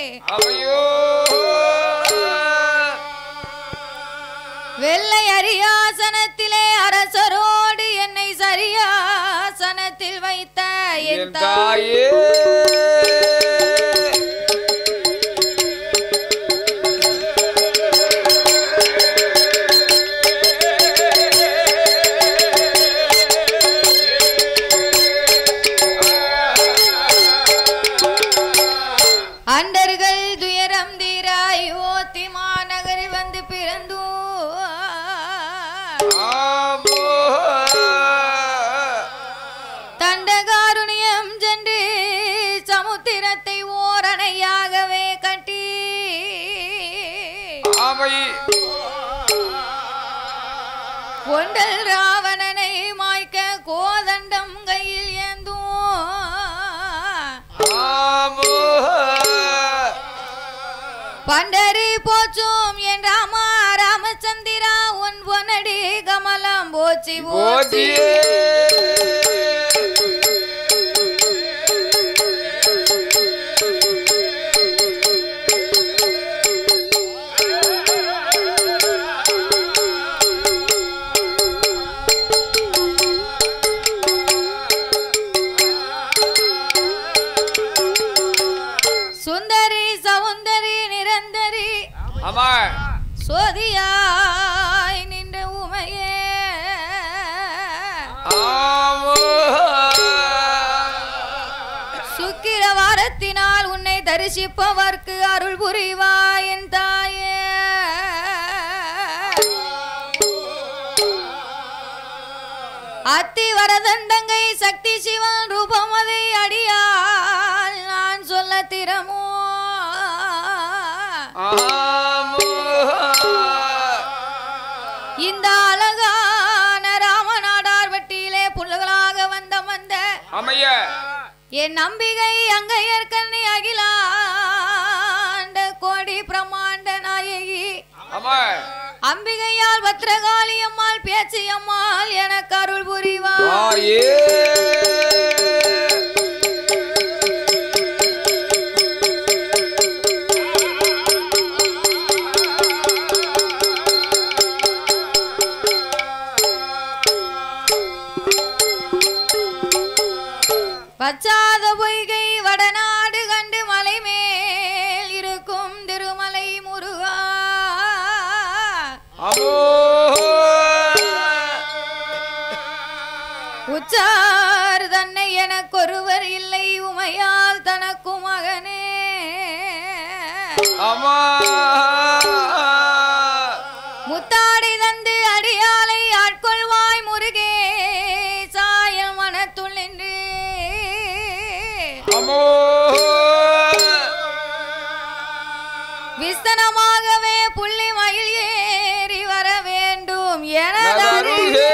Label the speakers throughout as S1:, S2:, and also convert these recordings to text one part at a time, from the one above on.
S1: அவையோ
S2: வெள்ளை அரியாசனத்திலே அரசரோடு என்னை சரியாசனத்தில் வைத்த என்
S1: என்
S2: தாயே
S1: தாயே
S2: அண்டர்கள் துயரம் தீராய் ஓத்தி மாநகரில் வந்து பிறந்தோ
S1: ஆமோ
S2: தண்டகாருணியம் சென்று சமுத்திரத்தை ஓரணையாகவே கட்டி
S1: ஆமை
S2: கொண்டல் ராவணனை மாய்க்க கோதண்டம் கையில் ஏந்தும்
S1: ஆமோ
S2: பண்டரி போச்சும் என் ராமா ராமச்சந்திரா உன் பொன்னடி கமலம் போச்சி போச்சி
S1: போதியே
S2: சுந்தரி சவுந்தரி நிரந்தரி
S1: ஆமா
S2: சோதியாய் நின்ற உமையே
S1: ஆமோ
S2: சுக்கிர வாரத்தினால் உன்னை தரிசிப்பவர்க்கு அருள் புரிவாய் என் தாயே அத்தி வரதண்டங்கை சக்தி சிவன் ரூபமதை அடியால் நான் சொல்ல திறமோ
S1: ஆமோ
S2: இந்த அழகான ராமநாடார் வெட்டியிலே புல்லுகளாக வந்த வந்த
S1: அமைய
S2: என் நம்பிகை அங்கையர் கண்ணி அகிலாண்ட கோடி பிரமாண்ட நாயகி
S1: ஆமா
S2: அம்பிகையால் பத்ரகாளி அம்மாள் பேச்சு அம்மாள் எனக்கு அருள் புரிவார்
S1: தாயே
S2: பச்சாத பொய்கை வடநாடு கண்டு மலை மேல் இருக்கும் திருமலை முருகா
S1: அமோ
S2: உச்சார் தன்னை எனக்கொருவர் இல்லை உமையால் தனக்கு மகனே
S1: அம்மா
S2: முத்தாடை தந்து அடியாலை ஆட்கொள்வாய் முருகே சாயல் மனத்துள் நின்று
S1: அமோ
S2: விஸ்தனமாகவே புள்ளி மயில் ஏறி வர வேண்டும் எனதருள்
S1: நதருகே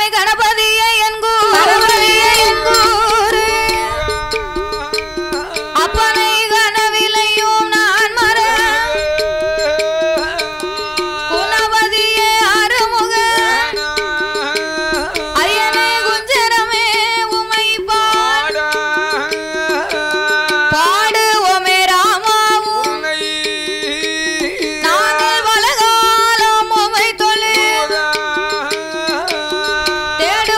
S2: கணபதியை என்கூர் கணபதியை என்கூர் அப்பனை கனவிலையும் நான் மற குணவதியே அருமுக அரியணை குஞ்சரமே உமை பாடு பாடுவோமே ராமாவும் நாங்கள் வலகாலம் உமை தொழில் தேட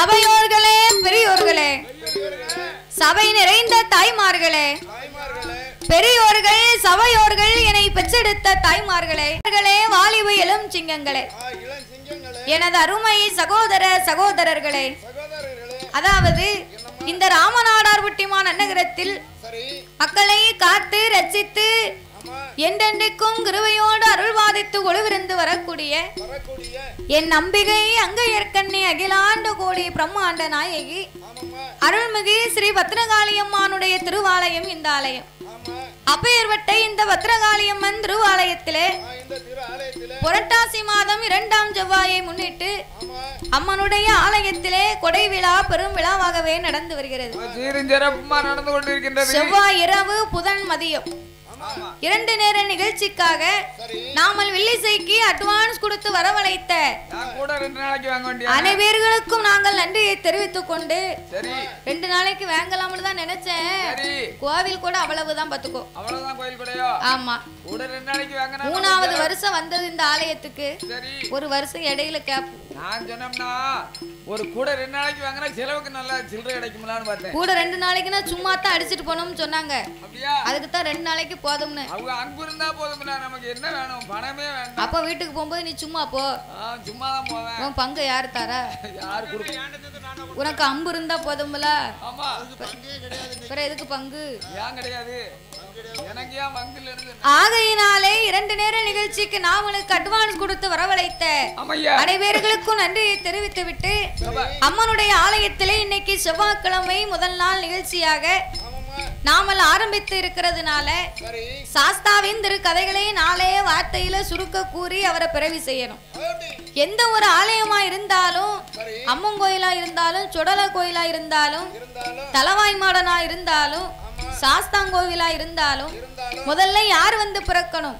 S2: சபையோர்களே பெரியோர்களே சபை நிறைந்த தாய்மார்களே பெரியோர்கள் சபையோர்கள் என்னை பெற்றெடுத்த தாய்மார்களே அவர்களே வாலிப இளம் சிங்கங்களே எனது அருமை சகோதர சகோதரர்களே அதாவது இந்த ராமநாடார்பட்டிமா நன்னகரத்தில் மக்களை காத்து ரட்சித்து என்றென்றைக்கும் கிருவையோடு அருள்வாதித்து ஒளிவிருந்து வரக்கூடிய என் நம்பிகை அங்கையற்கண்ணி அகிலாண்ட கோடி பிரம்மாண்ட நாயகி அருள்மிகு ஸ்ரீ பத்ரகாளியம்மானுடைய திருவாலயம் இந்த ஆலயம் அப்பெயர்வட்ட இந்த பத்ரகாளியம்மன் திருவாலயத்திலே புரட்டாசி மாதம் இரண்டாம் செவ்வாயை முன்னிட்டு அம்மனுடைய ஆலயத்திலே கொடை விழா பெரும் விழாவாகவே நடந்து வருகிறது
S1: சீருஞ்சிறப்புமா நடந்து கொண்டிருக்கின்றது
S2: செவ்வாய் இரவு புதன் மதியம் இரண்டு நேர நிகழ்ச்சிக்காக நாமல் வில்லிசைக்கு அட்வான்ஸ் கொடுத்து வரவழைத்த
S1: நான் கூட ரெண்டு நாளைக்கு வாங்க வேண்டிய
S2: அனைவர்களுக்கும் நாங்கள் நன்றியை தெரிவித்துக் கொண்டு
S1: சரி
S2: ரெண்டு நாளைக்கு வாங்கலாம்னு தான் நினைச்சேன்
S1: சரி
S2: கோவில் கூட அவ்வளவுதான் பாத்துக்கோ
S1: அவ்வளவுதான் கோயில் கூடயோ
S2: ஆமா
S1: கூட ரெண்டு நாளைக்கு வாங்கினா
S2: மூணாவது வருஷம் வந்தது இந்த ஆலயத்துக்கு
S1: சரி
S2: ஒரு வருஷம் இடையில கேப்
S1: நான் சொன்னோம்னா ஒரு கூட ரெண்டு நாளைக்கு வாங்கினா செலவுக்கு நல்லா சில்லறை கிடைக்குமலான்னு பார்த்தேன்
S2: கூட ரெண்டு நாளைக்குன்னா சும்மா தான் அடிச்சிட்டு போனோம்னு சொன்னாங்க
S1: அப்படியா
S2: அதுக்கு தான் ரெண்டு நாளைக்கு போதும்னு
S1: அவங்க அன்பு இருந்தா போதும்ல நமக்கு என்ன வேணும் பணமே வேண்டாம்
S2: அப்ப வீட்டுக்கு போகும்போது நீ சும்மா போ
S1: ஆ, சும்மா தான் போவேன்
S2: உன் பங்கு யாரு தாரா
S1: யாரு கொடுக்க
S2: உனக்கு அம்பு இருந்தா போதும்ல
S1: ஆமா
S2: பிற எதுக்கு பங்கு
S1: ஏன் கிடையாது எனக்கு ஏன் வங்கில இருந்து
S2: ஆகையினாலே இரண்டு நேர நிகழ்ச்சிக்கு நாமளுக்கு அட்வான்ஸ் கொடுத்து வரவழைத்த
S1: ஆமையா
S2: அனைவர்களுக்கும் நன்றியை தெரிவித்து விட்டு அம்மனுடைய ஆலயத்திலே இன்னைக்கு செவ்வாய்க்கிழமை முதல் நாள் நிகழ்ச்சியாக நாமல் ஆரம்பித்து இருக்கிறதுனால சாஸ்தாவின் திரு கதைகளை நாளே வார்த்தையில சுருக்க கூறி அவரை பிறவி செய்யணும் எந்த ஒரு ஆலயமா இருந்தாலும் அம்மன் கோயிலா இருந்தாலும் சுடல கோயிலா இருந்தாலும் தலவாய் மாடனா இருந்தாலும் சாஸ்தாங்கோவிலா இருந்தாலும் முதல்ல யார் வந்து பிறக்கணும்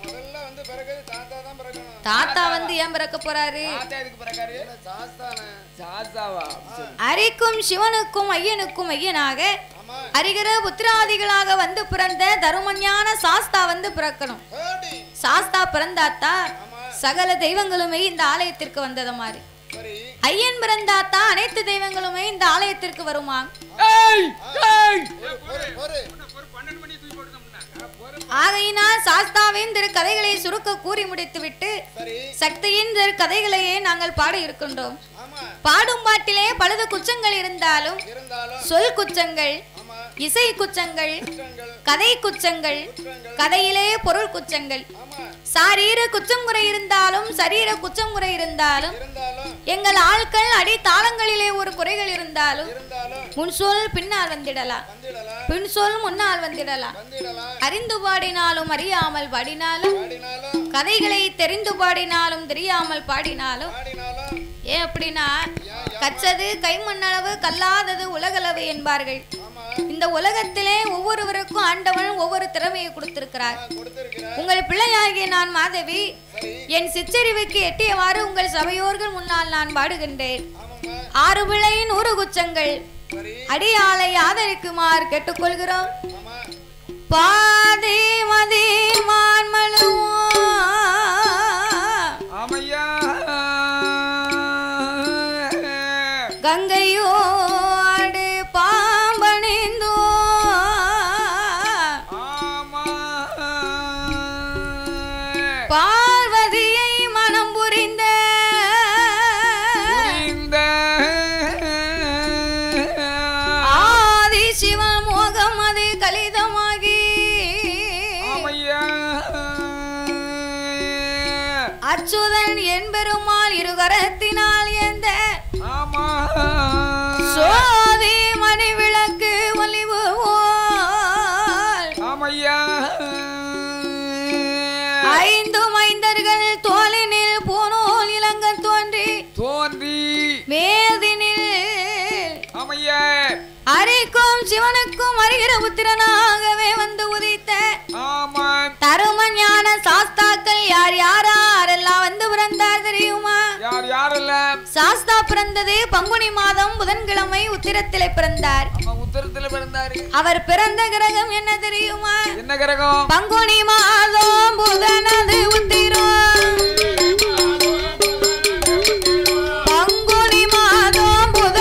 S2: தாத்தா வந்து ஏன் பிறக்க போறாரு
S1: தாத்தா எதுக்கு பிறக்காரு சாஸ்தாவா சரி.
S2: அரிக்கும் சிவனுக்கும் ஐயனுக்கும் ஐயனாக அரிகர புத்திராதிகளாக வந்து பிறந்த தருமஞான சாஸ்தா வந்து பிறக்கணும் சாஸ்தா பிறந்தாத்தா சகல தெய்வங்களுமே இந்த ஆலயத்திற்கு வந்தத மாதிரி ஐயன் பிறந்தாத்தா அனைத்து தெய்வங்களுமே இந்த ஆலயத்திற்கு வருமா
S1: ஏய் ஏய்
S2: ஆகையினால் சாஸ்தாவின் திரு கதைகளை சுருக்க கூறி முடித்துவிட்டு சக்தியின் திரு கதைகளையே நாங்கள் பாட இருக்கின்றோம் பாடும் பாட்டிலே பலது குச்சங்கள் இருந்தாலும் சொல் குச்சங்கள் இசை குச்சங்கள் கதை குச்சங்கள் கதையிலே பொருள் குச்சங்கள் சாரீர குச்சம் குறை இருந்தாலும் சரீர குச்சம் குறை இருந்தாலும் எங்கள் ஆட்கள் அடி தாளங்களிலே ஒரு குறைகள் இருந்தாலும் முன் சொல் பின்னால் வந்திடலாம் பின் சொல் முன்னால் வந்திடலாம் அறிந்து பாடினாலும் அறியாமல் பாடினாலும் கதைகளை தெரிந்து பாடினாலும் தெரியாமல் பாடினாலும் ஏன் அப்படின்னா கச்சது கைமண்ணளவு கல்லாதது உலகளவு என்பார்கள் இந்த உலகத்திலே ஒவ்வொருவருக்கும் ஆண்டவன் ஒவ்வொரு திறமையை கொடுத்திருக்கிறார் உங்கள் பிள்ளையாகிய நான் மாதவி என் சிற்றறிவுக்கு எட்டியவாறு உங்கள் சபையோர்கள் முன்னால் நான் பாடுகின்றேன் ஆறு பிள்ளை நூறு குச்சங்கள் அடியாளை ஆதரிக்குமாறு கேட்டுக்கொள்கிறோம் பாதி மதி மான்மழுவோ
S1: ஆமையா
S2: கங்கையோடு பாம்பணிந்தோ
S1: ஆமா
S2: பார்வதியை மனம் புரிந்த
S1: புரிந்த
S2: ஆதி சிவன் மோகம் அது கலிதமாகி
S1: ஆமையா
S2: அச்சுதன் என்பெருமாள் இருகரத்தினால் எந்த
S1: ஆமா
S2: சோதி மணி விளக்கு ஒளிவு போல்
S1: ஆமையா
S2: ஐந்து மைந்தர்கள் தோளினில் பூனோல் இளங்க தோன்றி
S1: தோன்றி
S2: மேதினில்
S1: ஆமையா
S2: அரிக்கும் சிவனுக்கும் அறிகிற புத்திரனாகவே வந்து உதித்த
S1: ஆமா
S2: தரும ஞான சாஸ்தாக்கள் யார் யாரெல்லாம் வந்து பிறந்தார் தெரியுமா
S1: யார் யாரெல்லாம்
S2: சாஸ்தா பிறந்தது பங்குனி மாதம் புதன்கிழமை உத்திரத்திலே பிறந்தார்
S1: ஆமா உத்தரத்துல பிறந்தாரு
S2: அவர் பிறந்த கிரகம் என்ன தெரியுமா
S1: என்ன கிரகம்
S2: பங்குனி மாதம் புதனது உத்திரம் பங்குனி மாதம் புத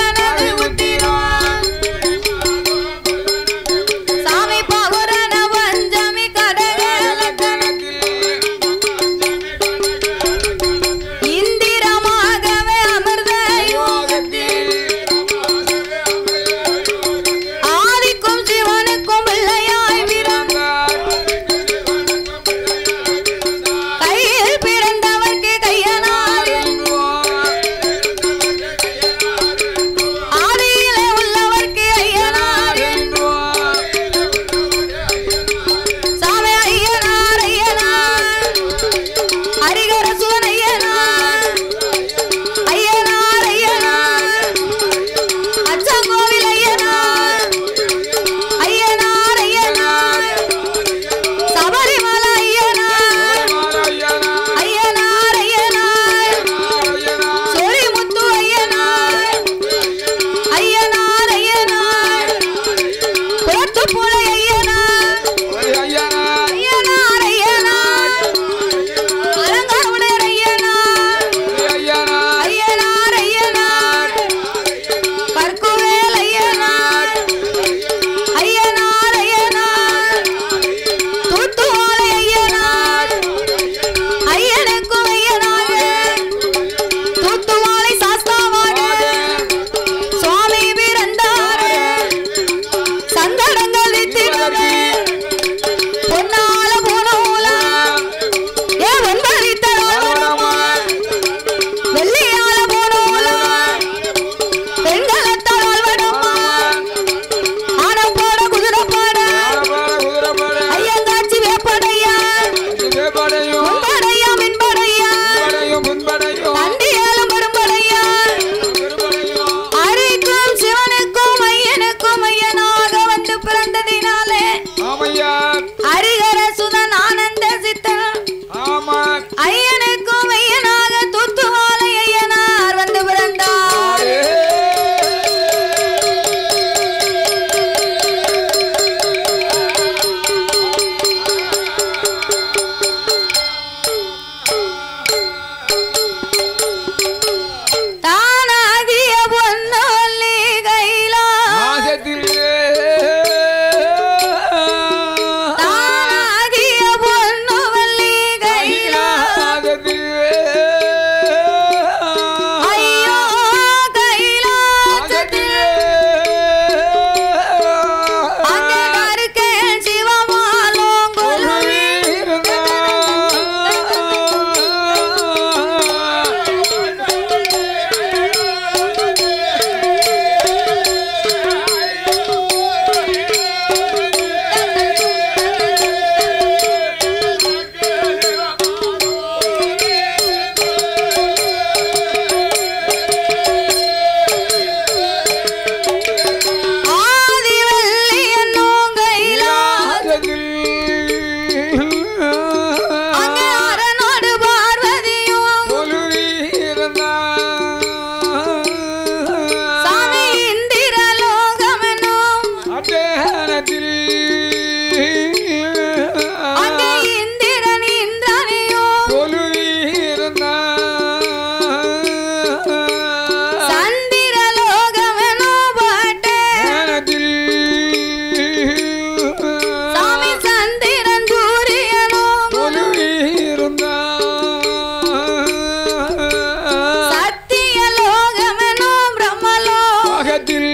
S1: பக்கத்தில்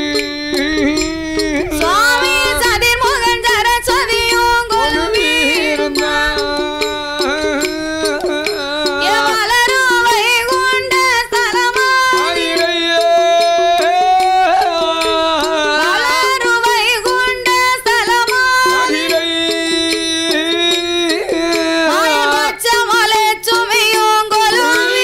S2: சுவாமி சதிர்முகன் சரஸ்வதியும் கொலுவி எவளரும் வைகுண்ட ஸ்தலமா வளரும் வைகுண்ட ஸ்தலமா மாயமச்ச மலை சுமையும் கொலுவி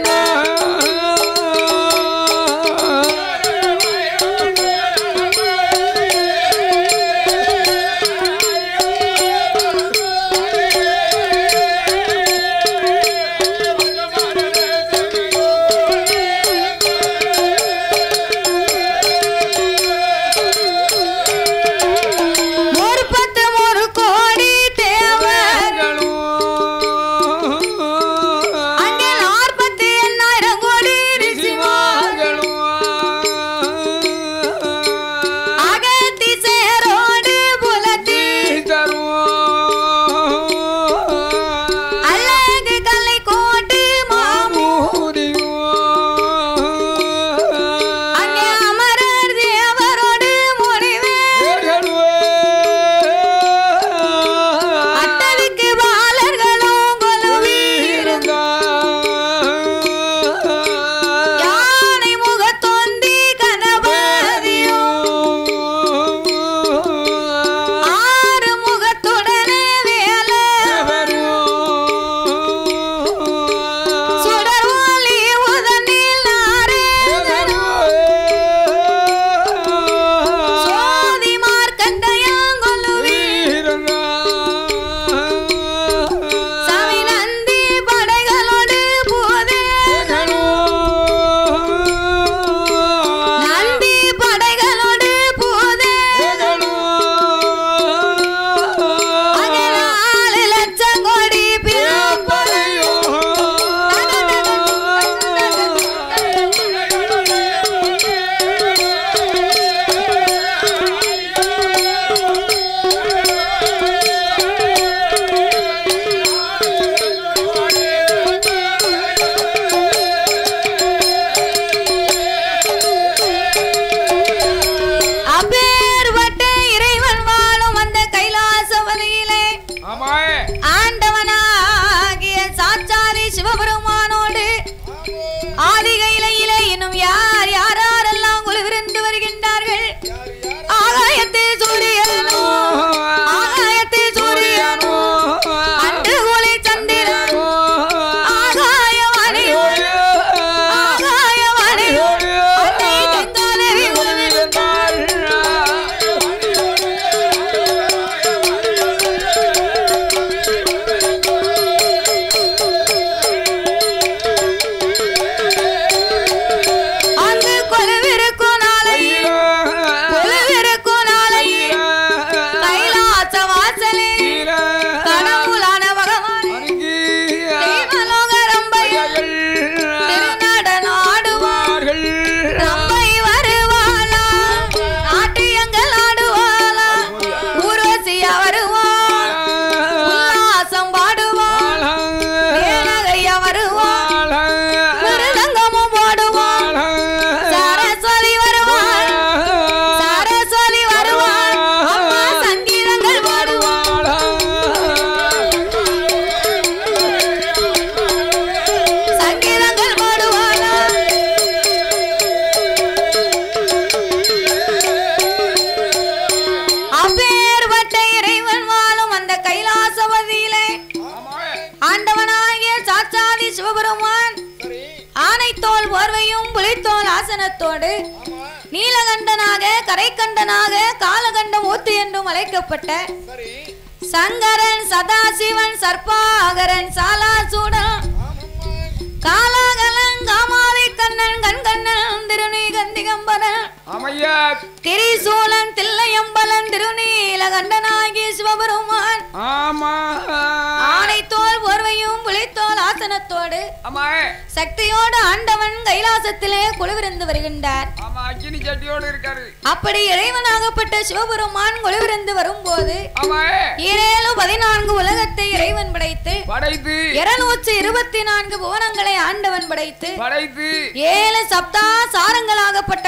S2: ஒரு பத்து ஒரு கோடி தேவர் அங்கே நாற்பத்தி எண்ணாயிரம் கோடி ரிஷிமார் அகத்தி சேரோடு புலத்தி அழகு கல்லை கோட்டு மாமு அங்கே அமரர் தேவரோடு முடிவே அட்டவிக்கு பாலர்களும் கொலுவி யானை முகத்தொந்தி கணபதியும் ஆறு முகத்துடனே வேலை சுடர் ஒளி உதனில் நாரேதனும் சோதி மார்க்கண்டயம் கொலுவி சாமி நந்தி படைகளோடு போதே நந்தி படைகளோடு போதே அங்கே நாலு லட்சம் கோடி அப்பேற்பட்ட இறைவன் வாழும் அந்த கைலாசவதியிலே
S1: ஆமாயே
S2: ஆண்டவனாகிய சாச்சாரி சிவபெருமானோடு ஆதிகையிலே இன்னும் யார் யாரெல்லாம் குழுவிருந்து வருகின்றார்கள் ஆகாயத்தில் சூரியனோ ஆகாயத்தில் சூரியனோ அன்று ஒளி சந்திரன் ஆகாயவாணி ஆகாயவாணி அன்னை கங்காதேவி குழுவிருந்தாள் அங்கு கொலுவிருக்கும் நாளையில் கொலுவிருக்கும் நாளையில் கைலாச வாசலில் கடவுளான பகவான் தெய்வலோக ரம்பையில் திருநடன ஆடுவார் ரம்பை வருவாளா நாட்டியங்கள் ஆடுவாளா ஊர்வசியா வருவாள் உல்லாசம் பாடுவாள் மேனகையா வருவாள் மிருதங்கமும் போடுவாள் சரஸ்வதி வருவாள் சரஸ்வதி வருவாள் அம்மா சங்கீதங்கள் பாடுவாள் சங்கீதங்கள் பாடுவாளா அப்பேற்பட்ட இறைவன் வாழும் அந்த கைலாசவதியிலே ஆண்டவனாகிய சாட்சாதி சிவபெருமான் ஆனைத்தோல் போர்வையும் புலித்தோல் ஆசனத்தோடு நீலகண்டனாக கரைக்கண்டனாக காலகண்ட மூர்த்தி என்றும் அழைக்கப்பட்ட சங்கரன் சதாசிவன் சர்ப்பாகரன் சாலாசூடன் காலாகலன் காமாலை கண்ணன் கண்கண்ணன் திருநீ கந்திகம்பரன்
S1: அமையா
S2: திரிசூலன் தில்லையம்பலன் திருநீலகண்டனாகிய சிவபெருமான்
S1: ஆமா
S2: ஆனைத்தோல் போர்வையும் புலித்தோல் ஆசனத்தோடு
S1: ஆமா
S2: சக்தியோடு ஆண்டவன் கைலாசத்திலே குழுவிருந்து வருகின்றார்
S1: ஆமா அக்கினி சட்டியோடு இருக்காரு
S2: அப்படி இறைவனாகப்பட்ட சிவபெருமான் குழுவிருந்து வரும்போது
S1: ஆமா
S2: ஈரேழு பதினான்கு உலகத்தை இறைவன் படைத்து
S1: படைத்து
S2: இருநூற்றி இருபத்தி நான்கு புவனங்களை ஆண்டவன் படைத்து
S1: படைத்து
S2: ஏழு சப்தா சாரங்களாகப்பட்ட கடல்களை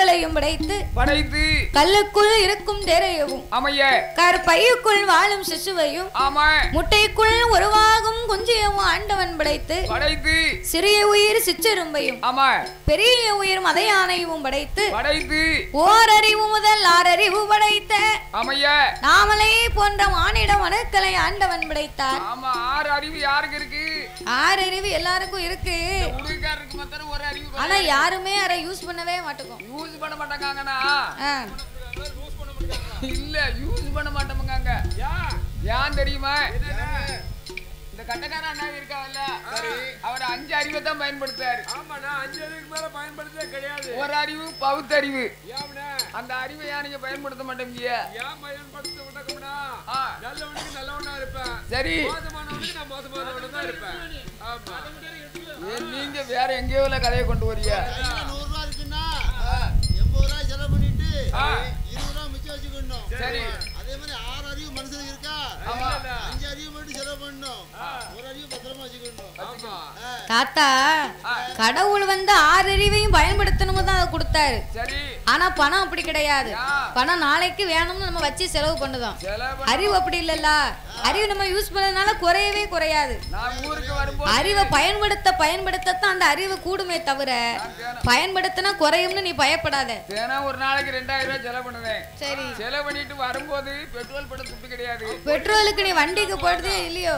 S2: அணுக்களையும் படைத்து
S1: படைத்து
S2: கல்லுக்குள் இருக்கும் தேரையவும்
S1: அமைய
S2: கற்பையுக்குள் வாழும் சிசுவையும்
S1: ஆமா
S2: முட்டைக்குள் உருவாகும் குஞ்சியவும் ஆண்டவன் படைத்து
S1: படைத்து
S2: சிறிய உயிர் சிற்றெரும்பையும்
S1: ஆமா
S2: பெரிய உயிர் மதையானையும் படைத்து
S1: படைத்து
S2: ஓரறிவு முதல் ஆறறிவு படைத்த
S1: அமைய
S2: நாமலை போன்ற மானிடம் அணுக்களை ஆண்டவன் படைத்தார்
S1: ஆமா ஆறு அறிவு யாருக்கு இருக்கு
S2: ஆறறிவு எல்லாருக்கும் இருக்கு
S1: உடுக்காருக்கு மாத்திரம் ஒரு அறிவு
S2: ஆனா யாருமே அதை யூஸ் பண்ணவே மாட்டோம்
S1: யூஸ் பண்ண மாட்டாங்கண்ணா
S2: ஆ.
S1: இல்ல யூஸ் பண்ண மாட்டோமுங்க ஏன் தெரியுமா இந்த கட்டக்கார அண்ணா இருக்காங்கல்ல அவர் அஞ்சு அறிவை தான் பயன்படுத்தாரு
S3: ஆமா நான் அஞ்சு அறிவுக்கு மேல பயன்படுத்தவே கிடையாது
S1: ஒரு அறிவு பகுத்தறிவு
S3: ஏம்ண்ணே?
S1: அந்த அறிவை ஏன் நீங்க பயன்படுத்த மாட்டேங்க
S3: ஏன் பயன்படுத்த விட்டோம்னா
S1: ஆ,
S3: நல்லவனுக்கு நல்லவனா இருப்பேன்
S1: சரி
S3: மோசமானவனுக்கு நான் மோசமானவனா தான் இருப்பேன் ஆமா
S1: ஏன் நீங்க வேற எங்கேயோ உள்ள கதையை கொண்டு வரீங்க
S4: கையில நூறு ரூபா இருக்குன்னா எண்பது ரூபாய் செலவு பண்ணிட்டு
S1: ஆ.
S4: இருபது ரூபாய் மிச்சம் வச்சுக்கணும்
S1: சரி
S4: அதே மாதிரி ஆறு அறிவு மனுஷனுக்கு இருக்கா
S1: ஆமா
S4: அஞ்சு அறிவு மட்டும் செலவு பண்ணணும் ஒரு அறிவு பத்திரமா வச்சுக்கணும்
S3: ஆமா
S2: தாத்தா கடவுள் வந்து ஆறறிவையும் பயன்படுத்தணும் தான் அதை கொடுத்தாரு
S1: சரி
S2: ஆனா பணம் அப்படி கிடையாது
S1: யா.
S2: பணம் நாளைக்கு வேணும்னு நம்ம வச்சு செலவு பண்ணுதோம்
S1: செலவு
S2: அறிவு அப்படி இல்லல்ல அறிவு நம்ம யூஸ் பண்ணதுனால குறையவே குறையாது
S1: நான் ஊருக்கு வரும்போது
S2: அறிவை பயன்படுத்த பயன்படுத்தத்தான் அந்த அறிவு கூடுமே தவிர பயன்படுத்தினா குறையும்னு நீ பயப்படாத
S1: தினம் ஒரு நாளைக்கு ரெண்டாயிரம் ரூபாய் செலவு பண்ணுவேன்
S2: சரி
S1: செலவு பண்ணிட்டு வரும்போது பெட்ரோல் பட துட்டு கிடையாது
S2: பெட்ரோலுக்கு நீ வண்டிக்கு போடுதே இல்லையோ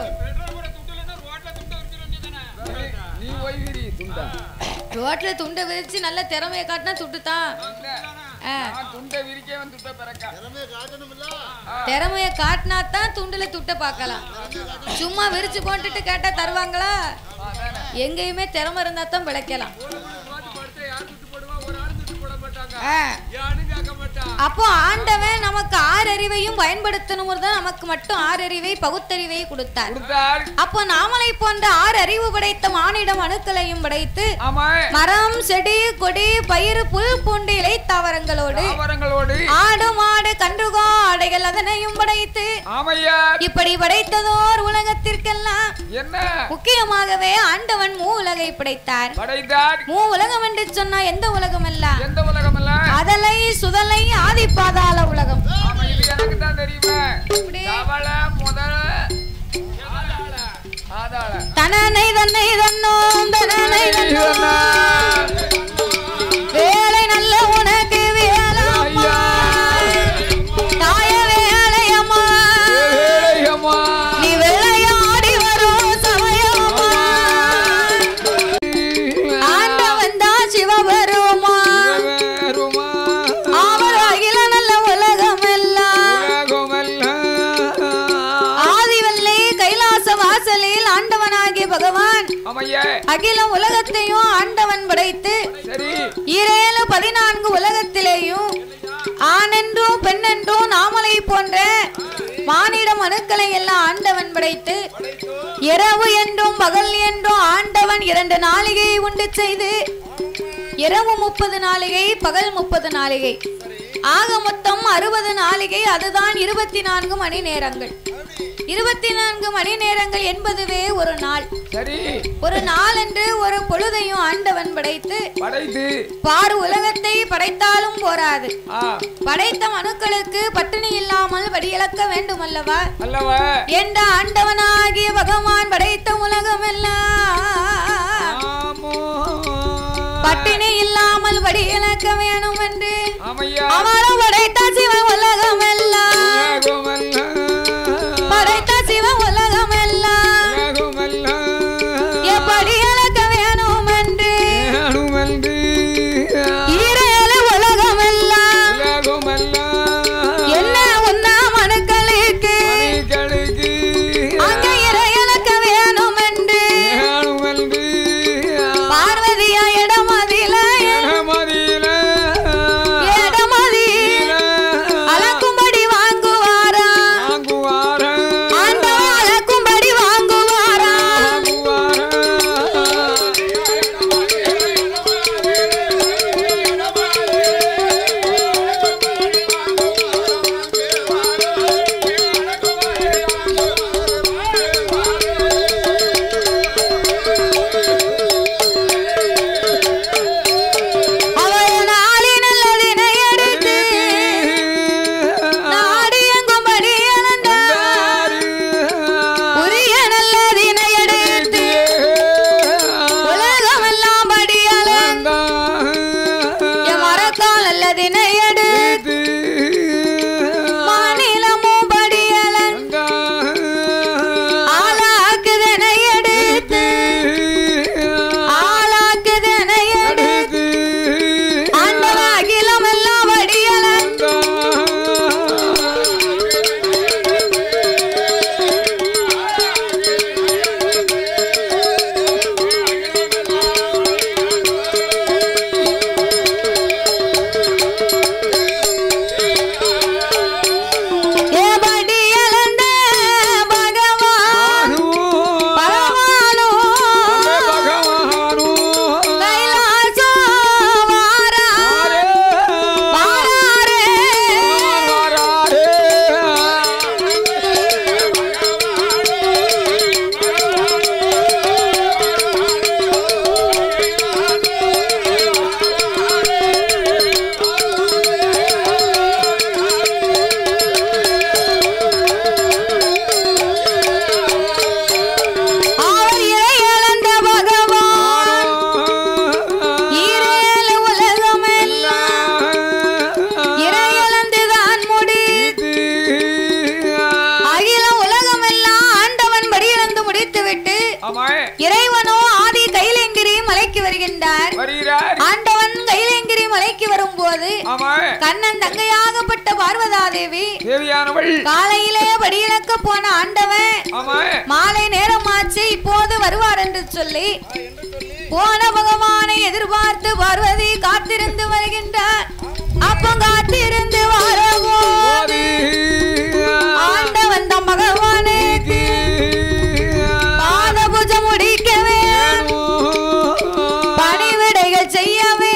S1: நீ- நீ ஓய்விரி துண்டா
S2: ரோட்ல துண்டை விரிச்சு நல்ல திறமையை காட்டினா துட்டுதான்
S1: இல்ல
S2: ஆ.
S1: நான் துண்டை விரிக்கவன் துட்டை பிறக்கா
S4: திறமையை காட்டணும்ல
S2: திறமைய காட்டினா தான் துண்டுல துட்ட பார்க்கலாம் சும்மா விரிச்சு போட்டுட்டு கேட்டா தருவாங்களா
S1: அதானே
S2: எங்கேயுமே திறமை இருந்தா தான் பிழைக்கலாம்
S3: பார்த்து படுத்தா யார் துட்டு போடுவா ஒரு ஆள் துட்டு போட மாட்டாங்க
S2: ஆ.
S3: யாரும் கேட்க மாட்டான்
S2: அப்போ ஆண்டவன் நமக்கு ஆறறிவையும் பயன்படுத்தணும் தான் நமக்கு மட்டும் ஆறறிவை பகுத்தறிவை கொடுத்தார்
S1: கொடுத்தார்
S2: அப்போ நாமலை போன்ற ஆறு அறிவு படைத்த மானிடம் அணுக்களையும் படைத்து
S1: ஆமா
S2: மரம் செடி கொடி பயிர் புல் பூண்டு இலை தாவரங்களோடு
S1: தாவரங்களோடு
S2: ஆடு மாடு கன்றுகோ ஆடைகள் அதனையும் படைத்து
S1: ஆமையா
S2: இப்படி படைத்ததோர் உலகத்திற்கெல்லாம்
S1: என்ன
S2: முக்கியமாகவே ஆண்டவன் மூ உலகை படைத்தார்
S1: படைத்தார்
S2: மூ உலகம் என்று சொன்னா எந்த உலகம் அல்ல
S1: எந்த உலகம் அல்ல
S2: அதலை சுதலை ஆதி பாதாள உலகம்
S1: ஆமா இது எனக்கு தான் தெரியுமா
S2: இப்படி
S1: தவள முதல ஆதாள
S2: தனனை தன்னை தன்னோம் தனனை தன்னோம் வேலை நல்ல உனக்கு வேலையம்மா தாய வேலையம்மா
S1: ஏழையம்மா.
S2: நீ விளையாடி வரும் சமயம்மா ஆண்டவன் தான் சிவபெருமா
S1: வேறுமா
S2: அவர் அகில நல்ல உலகம் எல்லாம்
S1: உலகமெல்லாம்.
S2: ஆதிவல்லை கைலாச வாசலில் ஆண்டவனாகிய பகவான்
S1: ஆமையா
S2: அகில உலகத்தையும் ஆண்டவன் படைத்து
S1: சரி
S2: ஈரேழு பதினான்கு உலகத்திலேயும் ஆணென்றும் பெண்ணென்றும் நாமலை போன்ற மானிட மனுக்களை எல்லாம் ஆண்டவன் படைத்து இரவு என்றும் பகல் என்றும் ஆண்டவன் இரண்டு நாளிகை உண்டு செய்து இரவு முப்பது நாளிகை பகல் முப்பது நாளிகை ஆக மொத்தம் அறுபது நாளிகை அதுதான் இருபத்தி நான்கு மணி நேரங்கள் இருபத்தி நான்கு மணி நேரங்கள் என்பதுவே ஒரு நாள்
S1: சரி
S2: ஒரு நாள் என்று ஒரு பொழுதையும் ஆண்டவன் படைத்து
S1: படைத்து
S2: பார் உலகத்தை படைத்தாலும் போராது
S1: ஆ
S2: படைத்த மனுக்களுக்கு பட்டினி இல்லாமல் வடியிழக்க வேண்டும் அல்லவா
S1: அல்லவா
S2: என்ற ஆண்டவனாகிய பகவான் படைத்த உலகம் எல்லாம்
S1: ஆமோ.
S2: பட்டினி இல்லாமல் வடியிழக்க வேணும் என்று
S1: ஆமையா
S2: அவரும் படைத்த சிவ உலகம் எல்லாம்
S1: உலகமெல்லாம்.
S2: படைத்த சிவ உலகம் எல்லாம்
S1: உலகமெல்லாம்.
S2: எப்படி இழக்க வேணும் என்று
S1: வேணுமென்று.
S2: ஈரேழு உலகம் எல்லாம்
S1: உலகமெல்லாம்.
S2: என்ன உண்ணா மனுக்களுக்கு
S1: மணிகளுக்கு
S2: அங்க இறையலக்க வேணும் என்று
S1: வேணுமென்று.
S2: பார்வதியா இடமதில
S1: இடமதியில.
S2: இடமதி
S1: இடமதியில.
S2: ஆலாக்குதினை எடுத்து மாநிலமும் படியலன் ஆலாக்குதினை எடுத்து ஆலாக்குதினை எடுத்து ஆண்டவாகிலம் எல்லாம் வடியலன் ஏபடி இழந்த பகவான் பகவானோ கைலாசம் வாரா வாராரே அவர் இறை இழந்த பகவான் ஈரேழு உலகமெல்லாம் இறை இழந்துதான் முடி அகில உலகமெல்லாம் ஆண்டவன் படியிழந்து முடித்துவிட்டு இறைவனோ ஆதி கைலேங்கிரி மலைக்கு வருகின்றார் ஆண்டவன் கைலேங்கிரி மலைக்கு வரும்போது கண்ணன் தங்கையாகப்பட்ட பார்வதாதேவி
S1: தேவியானவள்
S2: காலையிலே படியிழக்க போன ஆண்டவன்
S1: ஆமா
S2: மாலை நேரமாச்சு இப்போது வருவார் என்று சொல்லி போன பகவானை எதிர்பார்த்து பார்வதி காத்திருந்து வருகின்றார் அப்போ காத்திருந்து வரவோ ஆண்டவன் தம் பகவானுக்கு பாத பூஜை முடிக்கவே பணிவிடைகள் செய்யவே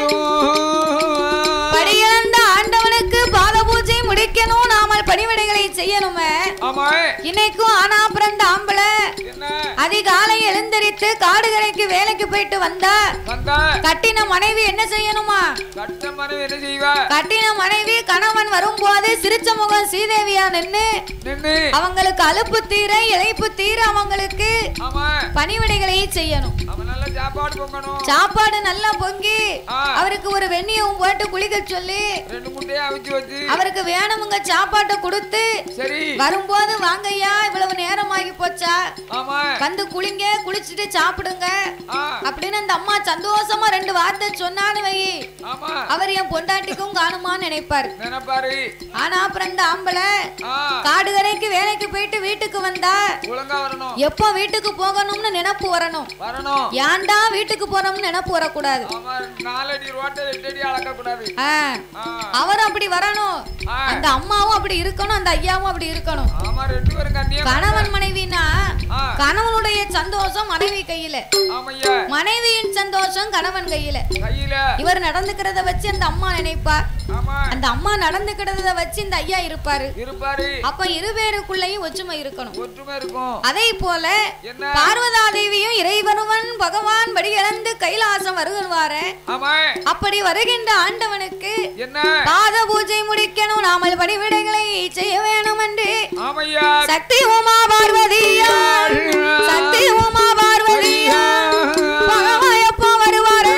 S2: படியிழந்த ஆண்டவனுக்கு பாத பூஜை முடிக்கணும் நாமல் பணிவிடைகளை செய்யணுமே
S1: ஆமா
S2: இன்னைக்கும் ஆனா பிறந்த ஆம்பளை
S1: என்ன
S2: அதிகாலை எழுந்தரித்து காடுகரைக்கு வேலைக்கு போயிட்டு வந்தா
S1: வந்தா
S2: கட்டின மனைவி என்ன செய்யணுமா
S1: கட்ட மனைவி என்ன செய்வா
S2: கட்டின மனைவி கணவன் வரும்போது சிரிச்ச முகம் சீதேவியா நின்னு
S1: நின்னு
S2: அவங்களுக்கு அலுப்பு தீர இழைப்பு தீர அவங்களுக்கு
S1: ஆமா
S2: பணிவிடைகளை செய்யணும்
S1: அவன் நல்ல சாப்பாடு பொங்கணும்
S2: சாப்பாடு நல்லா பொங்கி
S1: ஆ.
S2: அவருக்கு ஒரு வெந்நியவும் போட்டு குளிக்க சொல்லி
S1: ரெண்டு முட்டையை அவிச்சு வச்சு
S2: அவருக்கு வேணுமுங்க சாப்பாட்டை கொடுத்து
S1: சரி
S2: வரும்போது வாங்கய்யா இவ்வளவு நேரம் ஆகி போச்சா
S1: ஆமா
S2: வந்து குளிங்க குளிச்சுட்டு சாப்பிடுங்க
S1: ஆ
S2: அப்படின்னு அந்த அம்மா சந்தோஷமா ரெண்டு வார்த்தை சொன்னான்னு வை
S1: ஆமா
S2: அவர் என் பொண்டாட்டிக்கும் காணுமான்னு நினைப்பாரு
S1: நினைப்பாரு
S2: ஆனா அப்புறம் இந்த ஆம்பளை
S1: ஆ
S2: காடுகரைக்கு வேலைக்கு போயிட்டு வீட்டுக்கு வந்தா
S1: ஒழுங்கா வரணும்
S2: எப்போ வீட்டுக்கு போகணும்னு நினைப்பு வரணும்
S1: வரணும்
S2: ஏன்டா வீட்டுக்கு போறோம்னு நினைப்பு வரக்கூடாது
S1: ஆமா நாலடி ரோட்டை எட்டு அடி அளக்க கூடாது
S2: ஆ,
S1: ஆ
S2: அவரும் அப்படி வரணும்
S1: ஆ.
S2: அந்த அம்மாவும் அப்படி இருக்கணும் அந்த ஐயாவும் அப்படி இருக்கணும்
S1: ஆமா ரெண்டு பேரும் கண்ணியம்
S2: கணவன் மனைவினா
S1: ஆ.
S2: கணவனுடைய சந்தோஷம் மனைவி கையில
S1: ஆமையா
S2: மனைவியின் சந்தோஷம் கணவன் கையில
S1: கையில
S2: இவர் நடந்துக்கிறத வச்சு அந்த அம்மா நினைப்பா
S1: ஆமா
S2: அந்த அம்மா நடந்துக்கிறத வச்சு இந்த ஐயா இருப்பாரு
S1: இருப்பாரு
S2: அப்ப இருவேருக்குள்ளேயும் ஒற்றுமை இருக்கணும்
S1: ஒற்றுமை இருக்கும்
S2: அதே போல
S1: என்ன
S2: பார்வதா தேவியும் இறைவனுவன் பகவான் படி இழந்து கைலாசம் வருவார
S1: ஆமா
S2: அப்படி வருகின்ற ஆண்டவனுக்கு
S1: என்ன
S2: பாத பூஜை முடிக்கணும் நாமல் பணிவிடைகளை செய்ய வேணும் என்று
S1: ஆமையா
S2: சக்தி உமா பார்வதியா சக்தி உமா பார்வதியா பகவான் எப்போ வருவாரு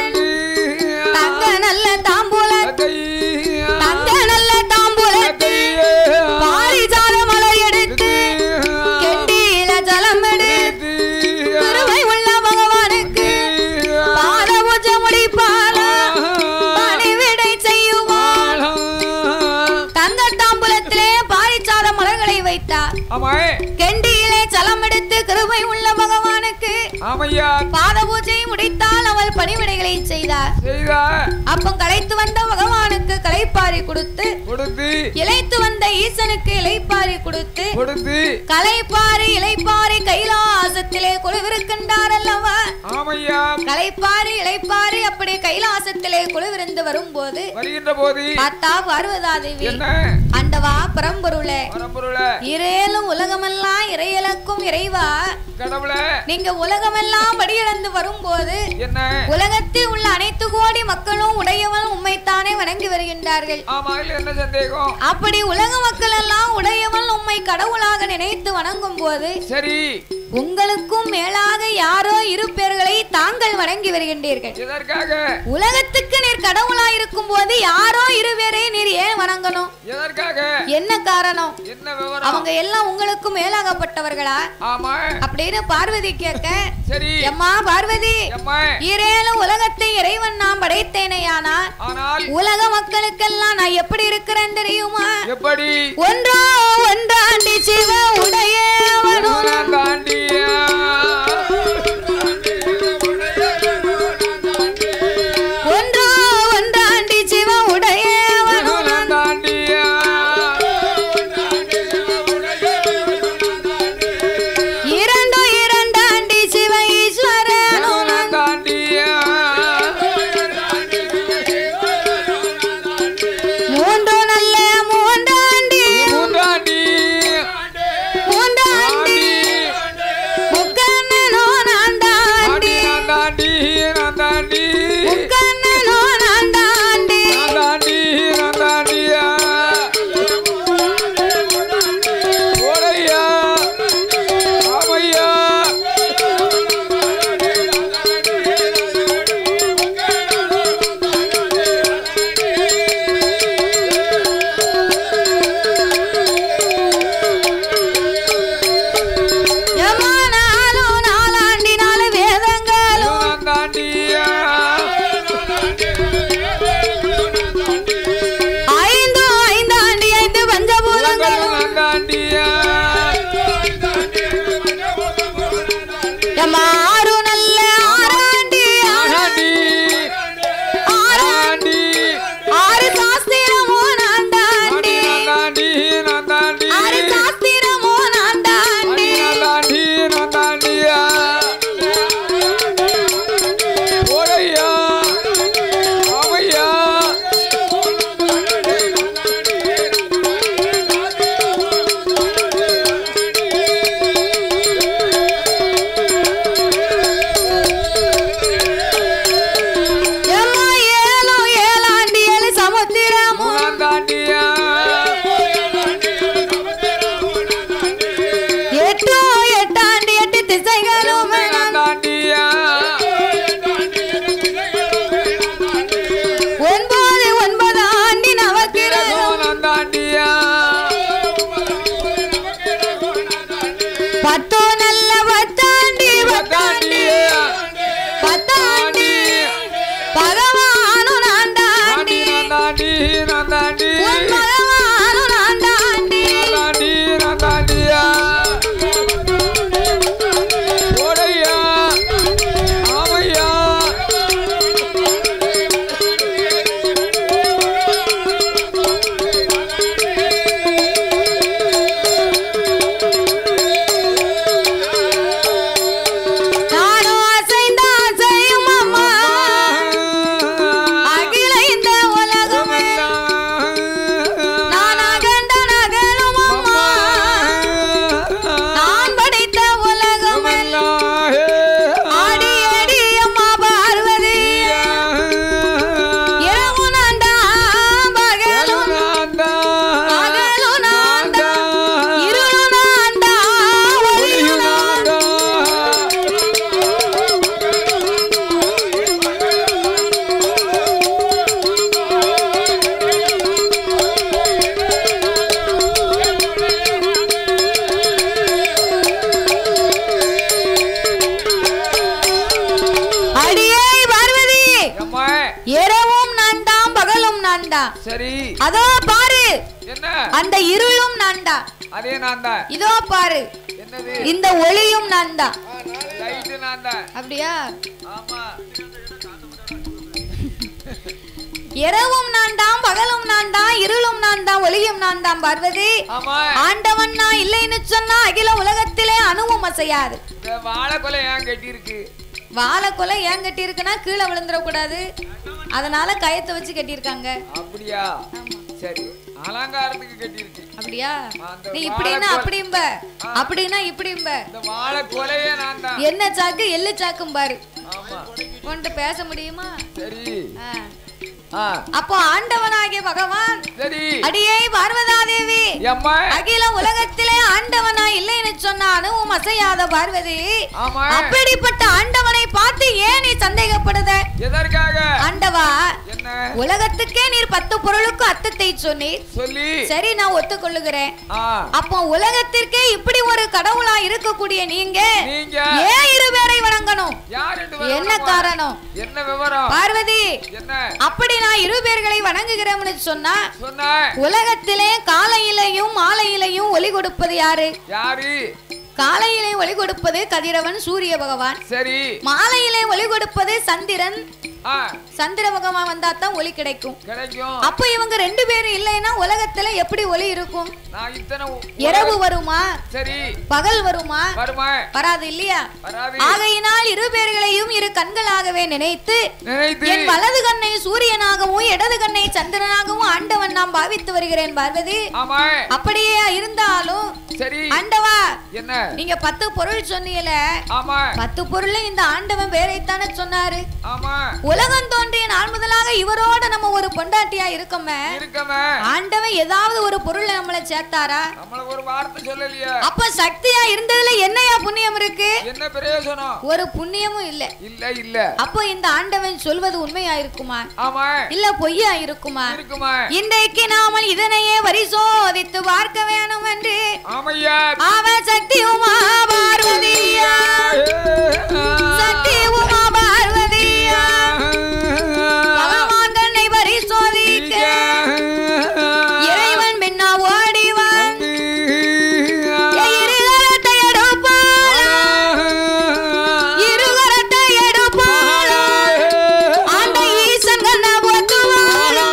S2: தங்க நல்ல தாம்பூல தங்க நல்ல தாம்பூலத்தை பாரிஜாத மலர் எடுத்து கெண்டியில ஜலம் எடுத்து கருவை உள்ள பகவானுக்கு பாத பூஜை முடிப்பாள பணிவிடை செய்யுவாள் தங்க தாம்பூலத்திலே பாரிஜாத மலர்களை வைத்தார்
S1: ஆமா
S2: கெண்டியிலே ஜலம் எடுத்து கிருபை உள்ள பகவானுக்கு
S1: ஆமையா
S2: பாத பூஜை முடித்தால் அவள் பணிவிடைகளை செய்தார்
S1: செய்தா
S2: அப்போ களைத்து வந்த பகவானுக்கு களைப்பாரி கொடுத்து
S1: கொடுத்து
S2: இளைத்து வந்த ஈசனுக்கு இளைப்பாரி கொடுத்து
S1: கொடுத்து
S2: களைப்பாரி இளைப்பாரி கைலாசத்திலே குழுவிருக்கின்றார் அல்லவா
S1: ஆமையா
S2: களைப்பாரி இளைப்பாரி அப்படி கைலாசத்திலே குழுவிருந்து வரும்போது
S1: வருகின்ற போது
S2: பார்த்தா பார்வதாதேவி
S1: என்ன
S2: அந்த ஆண்டவா பரம்பொருளே
S1: பரம்பொருளே
S2: இரேலும் உலகமெல்லாம் இறையலக்கும் இறைவா
S1: கடவுளே
S2: நீங்க உலகமெல்லாம் படியிழந்து வரும்போது
S1: என்ன
S2: உலகத்தில் உள்ள அனைத்து கோடி மக்களும் உடையவன் உம்மைத்தானே வணங்கி வருகின்றார்கள்
S1: ஆமா இல்ல என்ன சந்தேகம்
S2: அப்படி உலக மக்கள் எல்லாம் உடையவன் உம்மை கடவுளாக நினைத்து வணங்கும் போது
S1: சரி
S2: உங்களுக்கும் மேலாக யாரோ இரு பேர்களை தாங்கள் வணங்கி வருகின்றீர்கள்
S1: எதற்காக
S2: உலகத்துக்கு நீர் கடவுளா இருக்கும் போது யாரோ இரு பேரை நீர் ஏன் வணங்கணும்
S1: எதற்காக
S2: என்ன காரணம்
S1: என்ன விவரம்
S2: அவங்க எல்லாம் உங்களுக்கு மேலாகப்பட்டவர்களா
S1: ஆமா
S2: அப்படின்னு பார்வதி கேட்க
S1: சரி
S2: எம்மா பார்வதி
S1: அம்மா
S2: ஈரேலும் உலகத்தை இறைவன் நான் படைத்தேனையானா
S1: ஆனால்
S2: உலக மக்களுக்கெல்லாம் நான் எப்படி இருக்கிறேன் தெரியுமா
S1: எப்படி
S2: ஒன்றோ ஒன்றாண்டி சிவ உடையவனும்
S1: நான் தாண்டியா
S2: ஒன்றோ ஒன்றாண்டி சிவ உடையவனும்
S1: நான் தாண்டியா
S2: இரண்டு இரண்டாண்டி சிவ ஈஸ்வரனும்
S1: நான் தாண்டியா
S2: மூன்று நல்ல மூன்றாண்டி
S1: மூன்றாண்டி
S2: மூன்றாண்டி முக்கண்ணனோ நான் தாண்டி
S1: நான் தாண்டி நான் தாண்டி
S2: முக்கண்ணனோ நான் தாண்டி
S1: நான் தாண்டி நான் தாண்டியா ஓடையா ஆமையா
S2: எம்மானாலும் நாலாண்டி நாலு வேதங்களும்
S1: நான் தாண்டியா
S2: ஐந்து ஐந்தாண்டி ஐந்து பஞ்சபூதங்களும்
S1: நான் தாண்டியா
S2: எம்மா ஆறு நல்ல ஆறாண்டி
S1: ஆண்டாண்டி
S2: ஆறு
S1: ஆண்டாண்டி
S2: ஆறு சாஸ்திரமோ நான் தாண்டி
S1: நான் தாண்டி நான் தாண்டி
S2: ஆறு சாஸ்திரமோ நான் தாண்டி
S1: நான் தாண்டி நான் தாண்டியா ஓடையா ஆமையா
S2: எம்மா ஏழு ஏழாண்டி ஏழு சமுத்திரமோ
S1: நான் தாண்டியா
S2: எட்டு எட்டாண்டி எட்டு திசைகளும்
S1: நான் தாண்டியா
S2: ஒன்பது ஒன்பது ஆண்டி நவக்கிரகம்
S1: நான் தாண்டியா
S2: பத்து நல்ல பத்தாண்டி பத்தாண்டி
S1: தாண்டியா
S2: பத்தாண்டி பகவானு நான்
S1: தாண்டி
S2: தாண்டி
S1: நான் தாண்டி நான் தாண்டி
S2: உன் பகவானு நான் தாண்டி
S1: தாண்டி நான் தாண்டியா ஓடையா ஆமையா
S2: நானும் அசைந்த அசையும் அம்மா அகில இந்த உலகமே நான் அகண்ட நகரும் அம்மா நான் படைத்த உலகமே ஆடி அடி அம்மா பார்வதி இரவு நான்டா பகலும் பகலும் நான்டா இருளு நான்டா ஒளியு நான்டா அடியே பார்வதி
S1: அம்மா
S2: இரவும் நான்தான் பகலும் நான்டா
S1: சரி
S2: அதோ பாரு
S1: என்ன
S2: அந்த இருளும் நான்டா
S1: அதே நான் தான்
S2: இதோ பாரு
S1: என்னது
S2: இந்த ஒளியும் நான்தா
S1: லைட்டு நான் தான்
S2: அப்படியா
S1: ஆமா
S2: இரவும் நான்தாம் பகலும் நான்தான் இருளும் நான்தான் ஒளியும் நான்தான் பார்வதி
S1: ஆமா
S2: ஆண்டவன் நான் இல்லைன்னு சொன்னா அகில உலகத்திலே அணுவும் அசையாது
S1: இந்த வாழைக்கொலை ஏன் கட்டியிருக்கு
S2: வாழைக்கொலை ஏன் கட்டி இருக்குன்னா கீழே விழுந்துடக்கூடாது அதனால கயத்தை வச்சு கட்டியிருக்காங்க
S1: அப்படியா
S2: ஆமா
S1: சரி அலங்காரத்துக்கு கட்டியிருக்கு
S2: அப்படியா
S1: அந்த
S2: நீ இப்படின்னா
S1: வாழைப்பழ-
S2: அப்படிம்ப அப்படின்னா இப்படிம்ப
S1: இந்த வாழை கொலையே நான் தான்
S2: என்ன சாக்கு எள்ளு சாக்கும் பாரு
S1: ஆமா
S2: கொண்டு பேச முடியுமா
S1: சரி
S2: ஆ.
S1: ஆ
S2: அப்போ ஆண்டவனாகிய பகவான்
S1: சரி
S2: அடியே பார்வதா தேவி
S1: அம்மா
S2: அகில உலகத்திலே ஆண்டவனா இல்லைன்னு சொன்னாலும் உம் அசையாத பார்வதி
S1: ஆமா
S2: அப்படிப்பட்ட ஆண்டவனை பார்த்து ஏன் நீ சந்தேகப்படுத
S1: எதற்காக
S2: ஆண்டவா
S1: என்ன
S2: உலகத்துக்கே நீர் பத்து பொருளுக்கும் அர்த்தத்தை சொன்னீர்
S1: சொல்லி
S2: சரி நான் ஒத்துக்கொள்ளுகிறேன்
S1: ஆ
S2: அப்போ உலகத்திற்கே இப்படி ஒரு கடவுளா இருக்கக்கூடிய நீங்க
S1: நீங்க
S2: ஏன் இரு பேரை வணங்கணும்
S1: யார் ரெண்டு
S2: என்ன
S1: பேரும்
S2: காரணம்
S1: என்ன விவரம்
S2: பார்வதி
S1: என்ன
S2: அப்படி நான் இரு பேர்களை வணங்குகிறேன்னு சொன்னா
S1: சொன்ன
S2: உலகத்திலே காலையிலையும் மாலையிலையும் ஒளி கொடுப்பது யாரு
S1: யாரு
S2: காலையிலே ஒளி கொடுப்பது கதிரவன் சூரிய பகவான்
S1: சரி
S2: மாலையிலே ஒளி கொடுப்பது சந்திரன்
S1: ஆ
S2: சந்திர பகவான் வந்தா தான் ஒளி கிடைக்கும்
S1: கிடைக்கும்
S2: அப்ப இவங்க ரெண்டு பேரும் இல்லைன்னா உலகத்துல எப்படி ஒளி இருக்கும்
S1: நான் இத்தனை உ-
S2: இரவு வருமா
S1: சரி
S2: பகல் வருமா
S1: வருமா
S2: வராது இல்லையா
S1: வராது
S2: ஆகையினால் இரு பேர்களையும் இரு கண்களாகவே நினைத்து
S1: நினைத்து
S2: என் வலது கண்ணை சூரியனாகவும் இடது கண்ணை சந்திரனாகவும் ஆண்டவன் நாம் பாவித்து வருகிறேன் பார்வதி
S1: ஆமா
S2: அப்படியே இருந்தாலும்
S1: சரி
S2: ஆண்டவா
S1: என்ன
S2: நீங்க பத்து பொருள் சொன்னீங்கல
S1: ஆமா
S2: பத்து பொருள் இந்த ஆண்டவன் பேரைத்தானே சொன்னாரு
S1: ஆமா
S2: உலகம் தோன்றிய நாள் முதலாக இவரோட நம்ம ஒரு பொண்டாட்டியா இருக்கோமே
S1: இருக்கமே
S2: ஆண்டவன் ஏதாவது ஒரு பொருளை நம்மள சேர்த்தாரா
S1: நம்மளுக்கு ஒரு வார்த்தை சொல்லலையே
S2: அப்ப சக்தியா இருந்ததுல என்னையா புண்ணியம் இருக்கு
S1: என்ன பிரயோஜனம்
S2: ஒரு புண்ணியமும் இல்ல
S1: இல்ல இல்ல
S2: அப்போ இந்த ஆண்டவன் சொல்வது உண்மையா இருக்குமா
S1: ஆமா
S2: இல்ல பொய்யா இருக்குமா
S1: இருக்குமா
S2: இன்றைக்கு நாமல் இதனையே பரிசோதித்து பார்க்க வேணும் என்று
S1: ஆமையா
S2: அவன் சக்தி உமா பார்வதியா சக்தி உமா பார்வதியா பகவான் கண்ணை பரிசோதிக்க இறைவன் பின்னா ஓடிவான் இருகரத்தை எடுப்பாளா இருகரத்தை எடுப்பாளா ஆண்ட ஈசன் கண்ண போத்துவாளா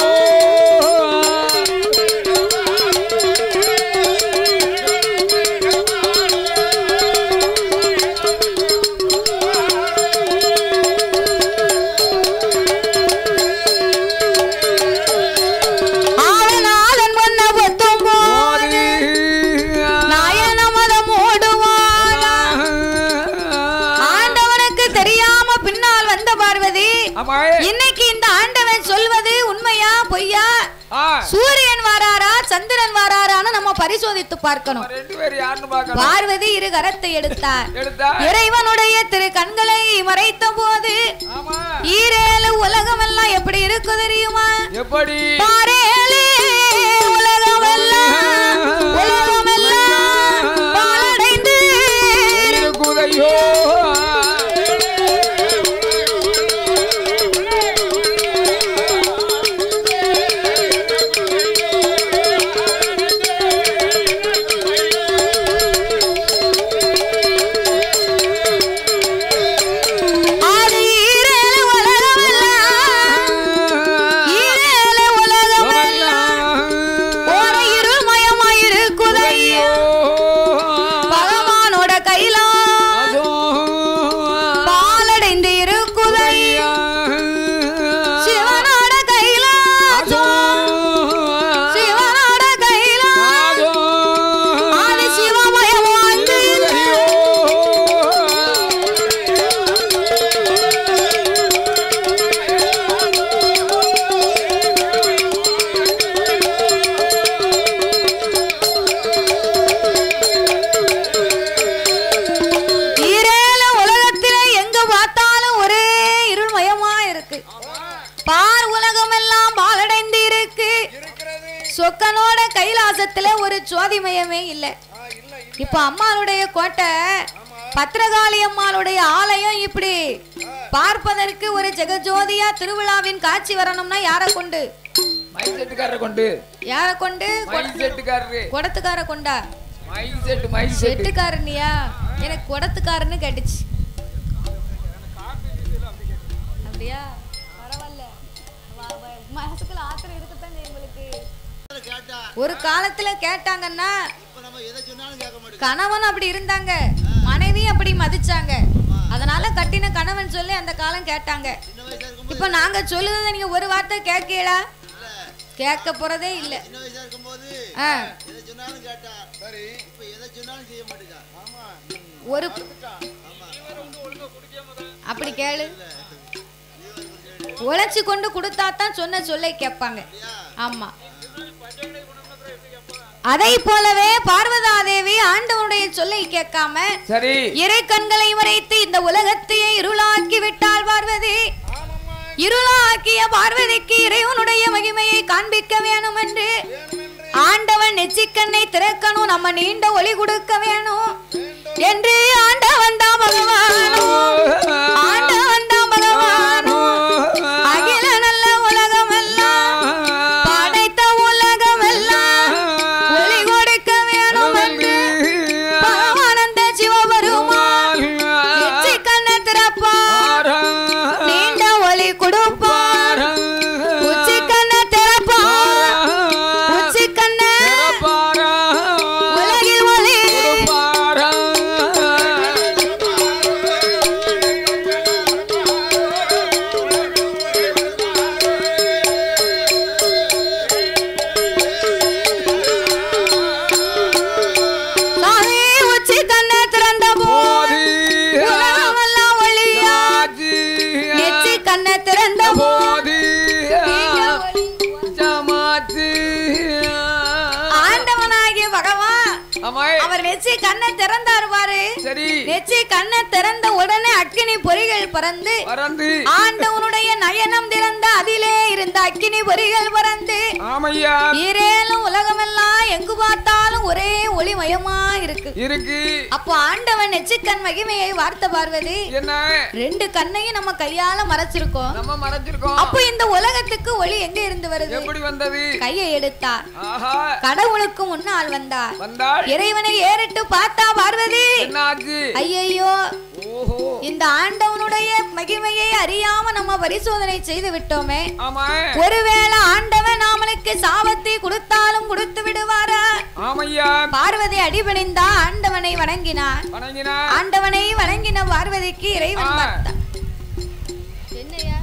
S2: ஆளனாளன் வண்ண பொத்தும் போது நாயன மதம் ஓடுவாளா ஆண்டவனுக்கு தெரியாம பின்னால் வந்த பார்வதி
S1: ஆமா
S2: இன்னைக்கு இந்த ஆண்டவன் சொல்வது உண்மையா பொய்யா
S1: ஆ
S2: சூரியன் வாராரா சந்திரன் வாராரான்னு நம்ம பரிசோதித்து பார்க்கணும்
S1: நம்ம ரெண்டு பேரும் யாருன்னு பார்க்கணும்
S2: பார்வதி இரு கரத்தை எடுத்தார்
S1: எடுத்தா
S2: இறைவனுடைய திரு கண்களை மறைத்த போது
S1: ஆமா
S2: ஈரேழு உலகம் எல்லாம் எப்படி இருக்கு தெரியுமா
S1: எப்படி
S2: பாரேலே உலகமெல்லாம் உலகமெல்லாம் பாழடைந்து
S1: இருக்குதையோ
S2: அது ஈரேழு உலகமெல்லாம் ஈரேழு உலகமெல்லாம் ஒரு இருள்மயமாயிருக்குதையோ பகவானோட கையிலாம் பாலடைந்து இருக்குதையோ சிவனோட கையிலாம் சிவனோட கையிலாம் அது சிவமயம் வந்து ஈரேழு உலகத்தில எங்க பார்த்தாலும் ஒரே இருள்மயமா இருக்கு பார் உலகமெல்லாம் பாலடைந்து இருக்கு சொக்கனோட கைலாசத்துல ஒரு ஜோதிமயமே இல்ல இப்ப அம்மாளுடைய கோட்டை பத்திரகாளி அம்மாளுடைய ஆலயம் இப்படி பார்ப்பதற்கு ஒரு ஜெகஜோதியா திருவிழாவின் காட்சி வரணும்னா யார கொண்டு
S1: மைக் செட்டுக்காரரை கொண்டு
S2: யார கொண்டு
S1: மைக் செட்டுக்காரரு
S2: குடத்துக்கார கொண்டா
S1: மைக் செட்டு மைக் செட்டு
S2: செட்டுக்காரனியா எனக்கு குடத்துக்காரன்னு கேட்டுச்சு அப்படியா பரவாயில்ல வ- வ- மனசுக்குள்ள ஆத்திரம் இருக்கத்தான் செய்யும் உங்களுக்கு
S4: கேட்டா
S2: ஒரு காலத்துல கேட்டாங்கன்னா
S4: இப்ப நம்ம எதை சொன்னாலும் கேட்க மாட்டேங்குது
S2: கணவன் அப்படி இருந்தாங்க மனைவி அப்படி மதிச்சாங்க அதனால கட்டின கணவன் சொல்லி அந்த காலம் கேட்டாங்க
S4: சின்ன வயசா இருக்கும்போது
S2: இப்ப நாங்க சொல்லுறத நீங்க ஒரு வார்த்தை கேட்கலா கேட்க போறதே இல்ல
S4: சின்ன வயசா இருக்கும்போது
S2: ஆ,
S4: எதை சொன்னாலும் கேட்டா சரி இப்ப எதை சொன்னாலும் செய்ய மாட்டேங்கா ஆமா
S2: ஒரு அப்படி கேளு உழைச்சு கொண்டு கொடுத்தா தான் சொன்ன சொல்லை கேட்பாங்க ஆமா அதை போலவே பார்வதா தேவி ஆண்டவனுடைய சொல்லை கேட்காம
S1: சரி
S2: இறை கண்களை மறைத்து இந்த உலகத்தையே இருளாக்கி விட்டாள் பார்வதி இருளாக்கிய பார்வதிக்கு இறைவனுடைய மகிமையை காண்பிக்க வேணும் என்று ஆண்டவன் நெச்சிக்கண்ணை திறக்கணும் நம்ம நீண்ட ஒளி கொடுக்க வேணும் என்று ஆண்டவன் தான் பகவானும் ஆண்டவன் தான் பகவானும் அகில நல்ல உலகம் எல்லாம் படைத்த உலகம் எல்லாம் ஒளி கொடுக்க வேணும் என்று பகவானந்த சிவபெருமான் நெச்சிக்கண்ணை திறப்பார் நீண்ட ஒளி கொடுப்பார் உச்சி கண்ணை திறப்பார் உச்சி கண்ணை உலகில் ஒளி சாமி உச்சி கண்ணை திறந்த போது உலகமெல்லாம் ஒளியா நெச்சி கண்ணை திறந்த போது நீண்ட ஒளி. ஆண்டவனாகிய பகவான் அவர் நெச்சி கண்ணை திறந்தார் பாரு
S1: சரி
S2: நெச்சி கண்ணை திறந்த உடனே அக்கினி பொறிகள் பறந்து
S1: பறந்து
S2: ஆண்டவனுடைய நயனம் திறந்த அதிலே இருந்த அக்கினி பொறிகள் பறந்து
S1: ஆமையா
S2: ஈரேலும் உலகமெல்லாம் எங்கு பார்த்தாலும் ஒரே ஒளிமயமா இருக்கு
S1: இருக்கு
S2: அப்போ ஆண்டவன் நெச்சிக்கண் மகிமையை வார்த்த பார்வதி
S1: என்ன
S2: ரெண்டு கண்ணையும் நம்ம கையால மறைச்சிருக்கோம்
S1: நம்ம மறைஞ்சிருக்கோம்
S2: அப்போ இந்த உலகத்துக்கு ஒளி எங்க இருந்து வருது
S1: எப்படி வந்தது
S2: கையை எடுத்தார்
S1: ஆஹா
S2: கடவுளுக்கு முன்னால் வந்தார்
S1: வந்தாள்
S2: இறைவனை ஏறிட்டு பார்த்தா பார்வதி
S1: என்னாச்சு
S2: ஐயையோ
S1: ஓஹோ
S2: இந்த ஆண்டவனுடைய மகிமையை அறியாம நம்ம பரிசோதனை செய்து விட்டோமே
S1: ஆமா
S2: ஒருவேளை ஆண்டவன் நாமளுக்கு சாபத்தை கொடுத்தாலும் கொடுத்து விடுவாரா
S1: ஆமையா
S2: பார்வதி அடிபணிந்தா ஆண்டவனை வணங்கினார்
S1: வணங்கினா
S2: ஆண்டவனை வணங்கின பார்வதிக்கு இறைவன்
S1: ஆ.
S2: பார்த்தார் என்னையா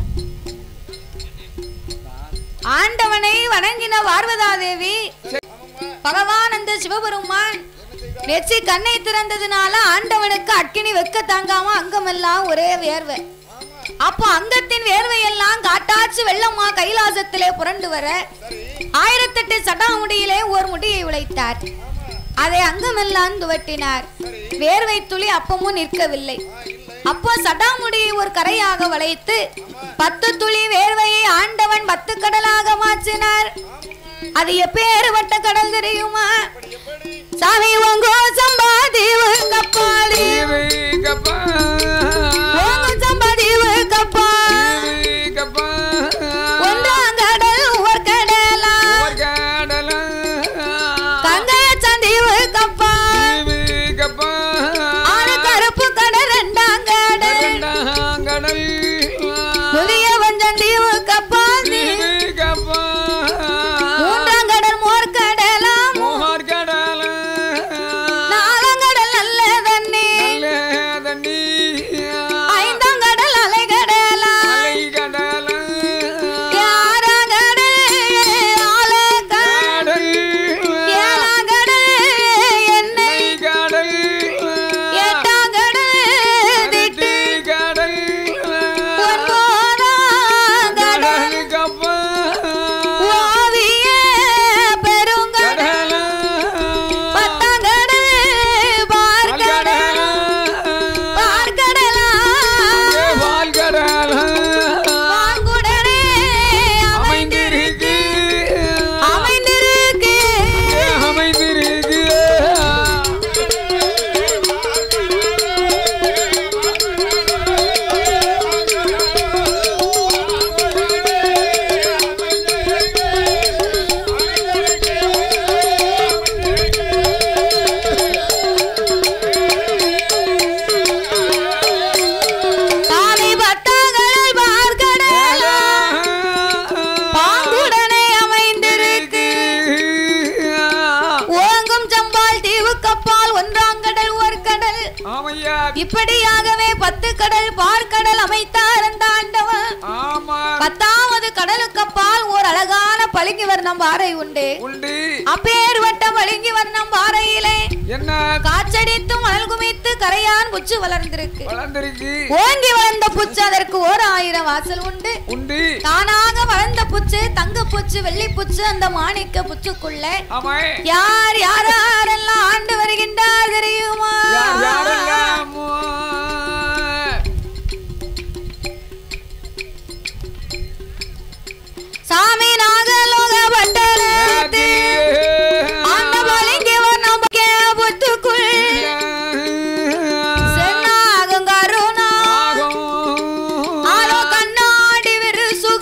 S2: ஆண்டவனை வணங்கின பார்வதா தேவி பகவான் அந்த சிவபெருமான் நெச்சி கண்ணை திறந்ததுனால ஆண்டவனுக்கு அக்கினி வெக்க தாங்காம அங்கமெல்லாம் ஒரே வேர்வை அப்போ அங்கத்தின் வேர்வையெல்லாம் காட்டாச்சு வெள்ளமா கைலாசத்திலே புரண்டு வர ஆயிரத்தெட்டு சடாமுடியிலே ஒரு முடியை உழைத்தார் அதை அங்கமெல்லாம் துவட்டினார் வேர்வை துளி அப்பமும் நிற்கவில்லை அப்போ சடாமுடியை ஒரு கரையாக வளைத்து பத்து துளி வேர்வையை ஆண்டவன் பத்து கடலாக மாற்றினார் அது எப்பேறுபட்ட கடல் தெரியுமா சாமி உங்கோ சம்பாதீவு கப்பாடி
S1: கப்பா
S2: உங்க சம்பாதீவு கப்பா
S1: கப்பா
S2: ஒன்றாம் கடல் ஒரு கடலா
S1: கடலா
S2: கங்கைய சந்தீவு கப்பா
S1: கப்பா
S2: ஆறு கருப்பு கடல் ரெண்டாம் கடல்
S1: கடல்
S2: புதிய வஞ்சந்தீவு கப்பாதி
S1: கப்பா
S2: மூன்றாம் கடல் மோர் கடலா
S1: மோகர் கடல
S2: நாலாம் கடல் நல்ல தண்ணி
S1: நல்ல தண்ணி
S2: ஐந்தாம் கடல் அலை கடலா
S1: அலை கடல
S2: ஆறாம் கடல் ஆலக்கடல்
S1: கடல்
S2: ஏழாம் கடல் எண்ணெய்
S1: கடல்
S2: எட்டாம் கடல் திட்டு
S1: கடல்
S2: ஒன்பதாம் கடல்
S1: கடல் கப்பா
S2: ஓவிய பெருங்கடல்
S1: கடல
S2: பத்தாம் கடல் பார்க்கடல் பார்க்கடலா வான்குடனே
S1: அமைந்திருக்கு
S2: அமைந்திருக்கு
S1: அமைந்திருக்கு
S2: சாமி பத்தாம் கடல் பார்க்கடலா பாங்குடனே அமைந்திருக்கு ஓங்கும் சம்பால் தீவு கப்பால் ஒன்றாம் கடல் ஒரு கடல்
S1: ஆமா ஆமையா
S2: இப்படியாகவே பத்து கடல் பார்க்கடல் அமைத்தார் அந்த ஆண்டவன்
S1: ஆமா
S2: பத்தாவது கடலுக்கு அப்பால் ஒரு அழகான பளிங்கு வர்ணம் பாறை உண்டு
S1: உண்டு
S2: அப்பேற்பட்ட பளிங்கு வர்ணம் பாறையிலே
S1: என்ன
S2: காற்றடித்து மணல் குமித்து கரையான் புச்சு வளர்ந்திருக்கு
S1: வளர்ந்திருக்கு
S2: ஓங்கி வளர்ந்த புச்சு அதற்கு ஓர் ஆயிரம் வாசல் உண்டு
S1: உண்டு
S2: தானாக வளர்ந்த புச்சு தங்க புச்சு வெள்ளி புச்சு அந்த மாணிக்க புச்சுக்குள்ள
S1: ஆமா
S2: யார் யார் யாரெல்லாம் ஆண்டு வருகின்றார் தெரியுமா
S1: யார் யாரெல்லாம்
S2: சாமி நாகலோக பட்டணத்து அந்த பளிங்கு வர்ணம் புத்துக்குள் சென்னாகும் கருணா ஆலோ கண்ணாடி விருசுக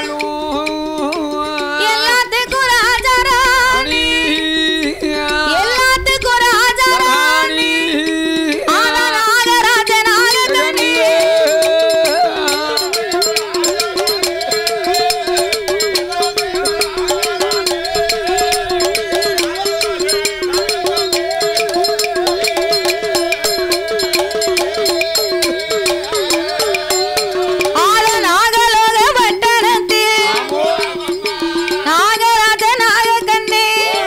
S2: எல்லாத்துக்கும் ராஜாரா எல்லாத்துக்கும் ராஜாரா ஆனா நாகராஜ நாகதனி ஆல நாகலோக பட்டணத்தில் நாகராஜ நாகக்கண்ணே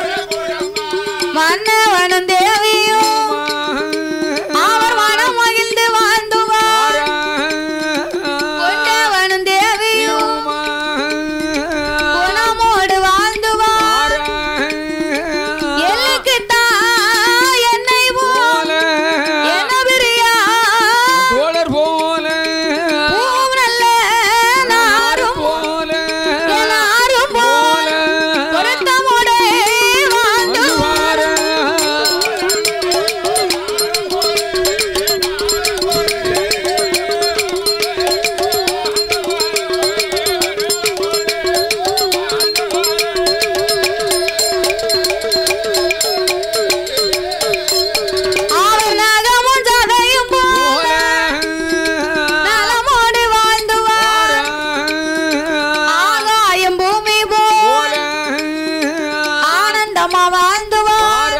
S2: மன்னவனும் தேவியும் அவர் மனம் மகிழ்ந்து வாழ்ந்துவார் கொண்டவனும் தேவியும் குணமோடு வாழ்ந்துவார் எல்லைக்குத்தான் என்னை போல் என்ன பிரியா
S1: தோழர் போல
S2: பூவும் நல்ல நாரும்
S1: போல
S2: எல்லாரும் போல் பொருத்தமோடு வாழ்ந்துவார் அவர் நகமும் சதையும் போல நலமோடு வாழ்ந்துவார் ஆகாயம் பூமி போல் ஆனந்தமா வாழ்ந்துவார்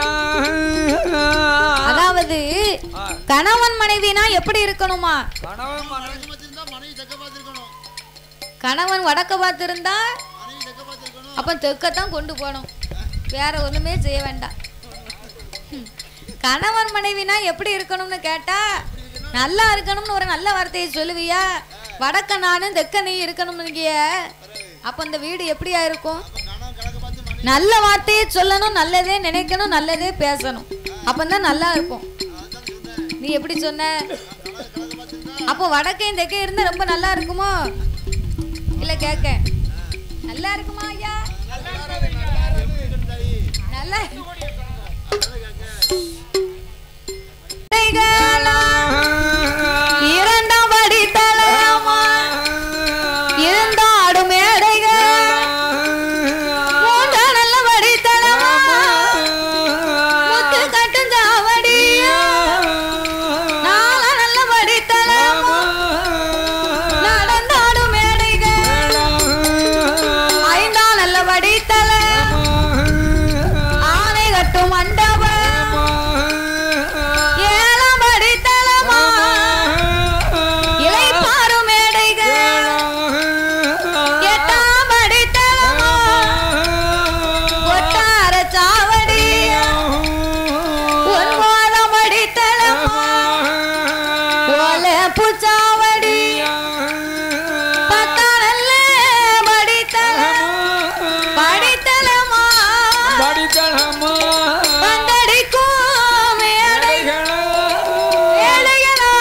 S2: அதாவது கணவன் மனைவினா எப்படி இருக்கணுமா
S1: கணவன் மனைவி
S4: பார்த்திருந்தா மனைவி தெக்க பார்த்திருக்கணும்
S2: கணவன் வடக்க பார்த்திருந்தா
S4: மனைவி தெக்க பார்த்திருக்கணும்
S2: அப்ப தெற்கத்தான் கொண்டு போகணும் வேற ஒண்ணுமே செய்ய வேண்டாம் ஹம். கணவன் மனைவினா எப்படி இருக்கணும்னு கேட்டா நல்லா இருக்கணும்னு ஒரு நல்ல வார்த்தையை சொல்லுவியா வடக்க நானும் தெக்க நீ இருக்கணும்னுங்கிய அப்ப அந்த வீடு எப்படியா இருக்கும்
S4: கணவன் கணக்கு பார்த்து மனைவி
S2: நல்ல வார்த்தையை சொல்லணும் நல்லதே நினைக்கணும் நல்லதே பேசணும் அப்பந்தான் நல்லா இருக்கும் நீ எப்படி சொன்ன அப்போ வடக்கையும் தெற்கையும் இருந்தா ரொம்ப நல்லா இருக்குமோ இல்ல கேட்க நல்லா இருக்குமா ஐயா நல்லா இரண்டாம் படித்தலமா இருந்தாடும் மேடைகள் மூன்றாம் நல்ல படித்தலமா முத்து கட்டும் சாவடியா நாலா நல்ல படித்தலமா நடந்தாடும் மேடைகள் ஐந்தாம் நல்ல படித்தலம் ஆனை கட்டும் மண்டபம் ஏழாம் படித்தலமா இலைப்பாரும் மேடைகள் எட்டாம் படித்தலமா ஒட்டார சாவடியா ஒன்பதாம் படித்தலமா ஓல பூச்சாவடி பத்தாம் நல்ல படித்தலம் படித்தலமா வந்தடிக்கும் மேடை ஏழைகளா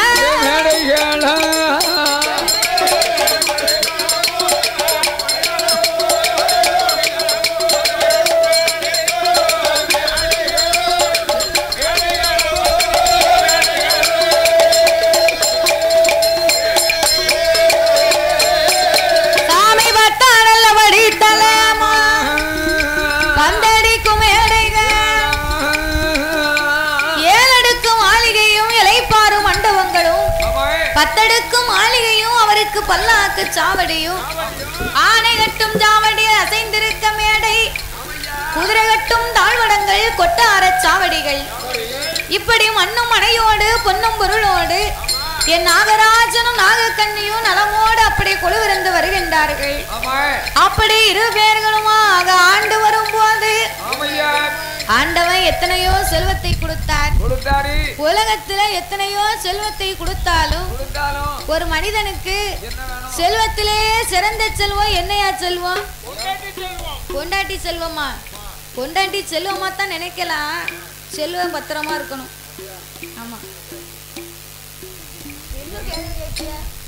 S2: சாமி பட்டா நல்ல படித்தலமா வந்தடிக்கும் மேடைகள் ஏழடுக்கு மாளிகையும் இலைப்பாரும் மண்டபங்களும் பத்தடுக்கும் மாளிகையும் அவருக்கு பல்லாக்கு சாவடியும் ஆனை கட்டும் சாவடி அசைந்திருக்க மேடை குதிரை கட்டும் தாழ்வடங்கள் கொட்டார சாவடிகள் இப்படி மண்ணும் மனையோடு பொன்னும் பொருளோடு என் நாகராஜனும் நாகக்கண்ணியும் நலமோடு அப்படி கொலுவிருந்து வருகின்றார்கள்
S1: ஆமா
S2: அப்படி இரு பேர்களுமாக ஆண்டு வரும்போது
S1: ஆமையா
S2: ஆண்டவன் எத்தனையோ செல்வத்தை கொடுத்தார்
S1: கொடுத்தாரு
S2: உலகத்துல எத்தனையோ செல்வத்தை கொடுத்தாலும்
S1: கொடுத்தாலும்
S2: ஒரு மனிதனுக்கு
S1: என்ன வேணும்
S2: செல்வத்திலே சிறந்த செல்வம் என்னையா செல்வம் பொண்டாட்டி செல்வமா பொண்டாட்டி செல்வமா தான் நினைக்கலாம் செல்வம் பத்திரமா இருக்கணும் ஆமா என்ன கேள்வி கேட்கிற?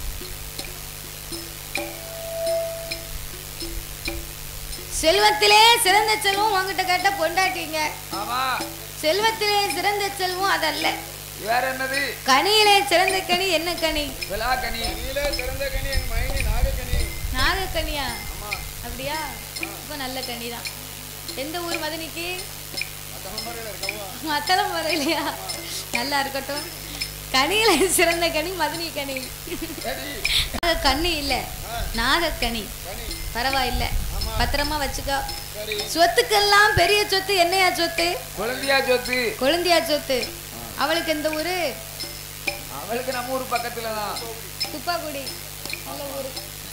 S2: செல்வத்திலே சிறந்த செல்வம் உங்ககிட்ட கேட்ட பொண்டாட்டிங்க
S1: ஆமா
S2: செல்வத்திலே சிறந்த செல்வம் அதல்ல
S1: வேற என்னது
S2: கனியிலே சிறந்த கனி என்ன கனி
S1: விலாக்கனி
S3: சிறந்த கனி எங்க மைனி நாகக்கனி
S2: நாகக்கனியா அப்படியா ரொம்ப நல்ல கனி தான் எந்த ஊர் மதனிக்கு மத்தளம் முறையிலையா நல்லா இருக்கட்டும் கனியில சிறந்த கனி மதனி கனி நாக கண்ணி இல்ல நாகக்கனி பரவாயில்ல பத்திரமா வச்சுக்கோ சொத்துக்கெல்லாம் பெரிய சொத்து என்னையா சொத்து
S1: குழந்தையா சொத்து
S2: கொழுந்தியா சொத்து அவளுக்கு எந்த ஊரு
S1: அவளுக்கு நம்ம ஊர் பக்கத்துல தான்
S2: துப்பாக்குடி நல்ல ஊரு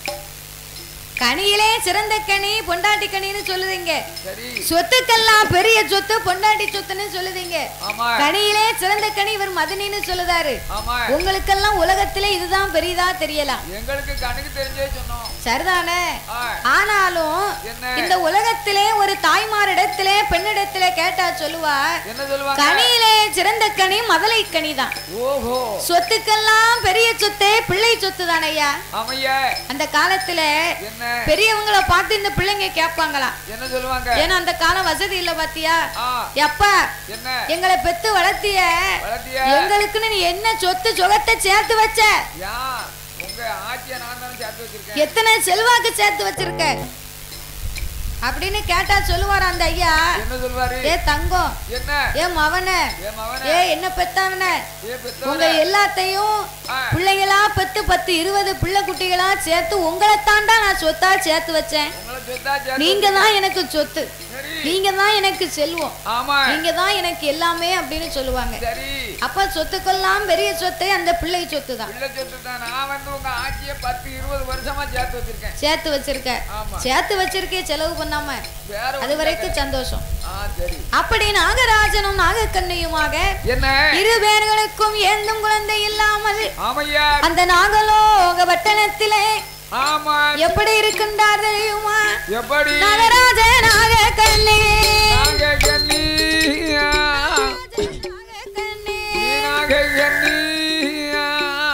S2: கனியிலே சிறந்த கனி பொண்டாட்டி கனின்னு சொல்லுதீங்க
S1: சரி
S2: சொத்துக்கெல்லாம் பெரிய சொத்து பொண்டாட்டி சொத்துன்னு சொல்லுதீங்க
S1: ஆமா
S2: கனியிலே சிறந்த கனி இவர் மதனின்னு சொல்லுதாரு
S1: ஆமா
S2: உங்களுக்கெல்லாம் உலகத்திலே இதுதான் பெரியதா தெரியலாம்
S1: எங்களுக்கு கணக்கு தெரிஞ்சே சொன்னோம்
S2: சரிதானே
S1: ஆ,
S2: ஆனாலும்
S1: என்ன
S2: இந்த உலகத்திலே ஒரு தாய்மாரிடத்திலே பெண்ணிடத்திலே கேட்டா சொல்லுவா
S1: என்ன சொல்லுவாங்க
S2: கனியிலே சிறந்த கனி மதலை கனி தான்
S1: ஓஹோ
S2: சொத்துக்கெல்லாம் பெரிய சொத்து பிள்ளை சொத்து தானையா
S1: ஆமையா
S2: அந்த காலத்துல
S1: என்ன
S2: பெரியவங்கள பார்த்து இந்த பிள்ளைங்க கேட்பாங்களாம்
S1: என்ன சொல்லுவாங்க
S2: ஏன்னா அந்த காலம் வசதி இல்ல பாத்தியா
S1: ஆ
S2: எப்பா
S1: என்ன
S2: எங்களை பெத்து வளர்த்திய
S1: வளர்த்தியா
S2: எங்களுக்குன்னு நீ என்ன சொத்து சுகத்தை சேர்த்து வச்ச
S1: யா உங்க ஆட்சியை நான் தானே சேர்த்து வச்சிருக்கேன்
S2: எத்தனை செல்வாக்கு சேர்த்து வச்சிருக்க அப்படின்னு கேட்டா சொல்லுவார் அந்த ஐயா
S1: என்ன சொல்வாரு
S2: ஏ தங்கம்
S1: என்ன
S2: ஏ மவன
S1: ஏ மவன
S2: ஏ என்ன பெத்தவன
S1: ஏ
S2: உங்க
S1: பெத்தவன
S2: எல்லாத்தையும்
S1: ஆ.
S2: பிள்ளைங்களா பெத்து பத்து இருபது பிள்ளை குட்டிகளா சேர்த்து உங்களை தாண்டா நான் சொத்தா சேர்த்து வச்சேன்
S1: உங்களை சொத்தா சேர்த்து
S2: நீங்க தான் எனக்கு சொத்து
S1: சரி
S2: நீங்க தான் எனக்கு செல்வம்
S1: ஆமா
S2: நீங்க தான் எனக்கு எல்லாமே அப்படின்னு சொல்லுவாங்க
S1: சரி
S2: அப்ப சொத்துக்கெல்லாம் பெரிய சொத்து அந்த பிள்ளை சொத்து தான்
S1: பிள்ளை சொத்து தான் நான் வந்து உங்க ஆட்சியை பத்து இருபது வருஷமா சேர்த்து வச்சிருக்கேன்
S2: சேர்த்து வச்சிருக்க
S1: ஆமா
S2: சேர்த்து வச்சிருக்கே செலவு பண்ணாம
S1: வேற
S2: அது
S1: ஒண்ணும்
S2: வரைக்கும் சந்தோஷம்
S1: ஆ சரி
S2: அப்படி நாகராஜனும் நாகக்கண்ணியுமாக
S1: என்ன
S2: இரு பேர்களுக்கும் ஏந்தும் குழந்தை இல்லாமல்
S1: ஆமையா
S2: அந்த நாகலோக பட்டணத்திலே
S1: ஆமா
S2: எப்படி இருக்கின்றார் தெரியுமா
S1: எப்படி
S2: நாகராஜ நாகக்கண்ணி
S1: நாங்க கண்ணியா
S2: நாகக்கண்ணி.
S1: நாங்க கண்ணியா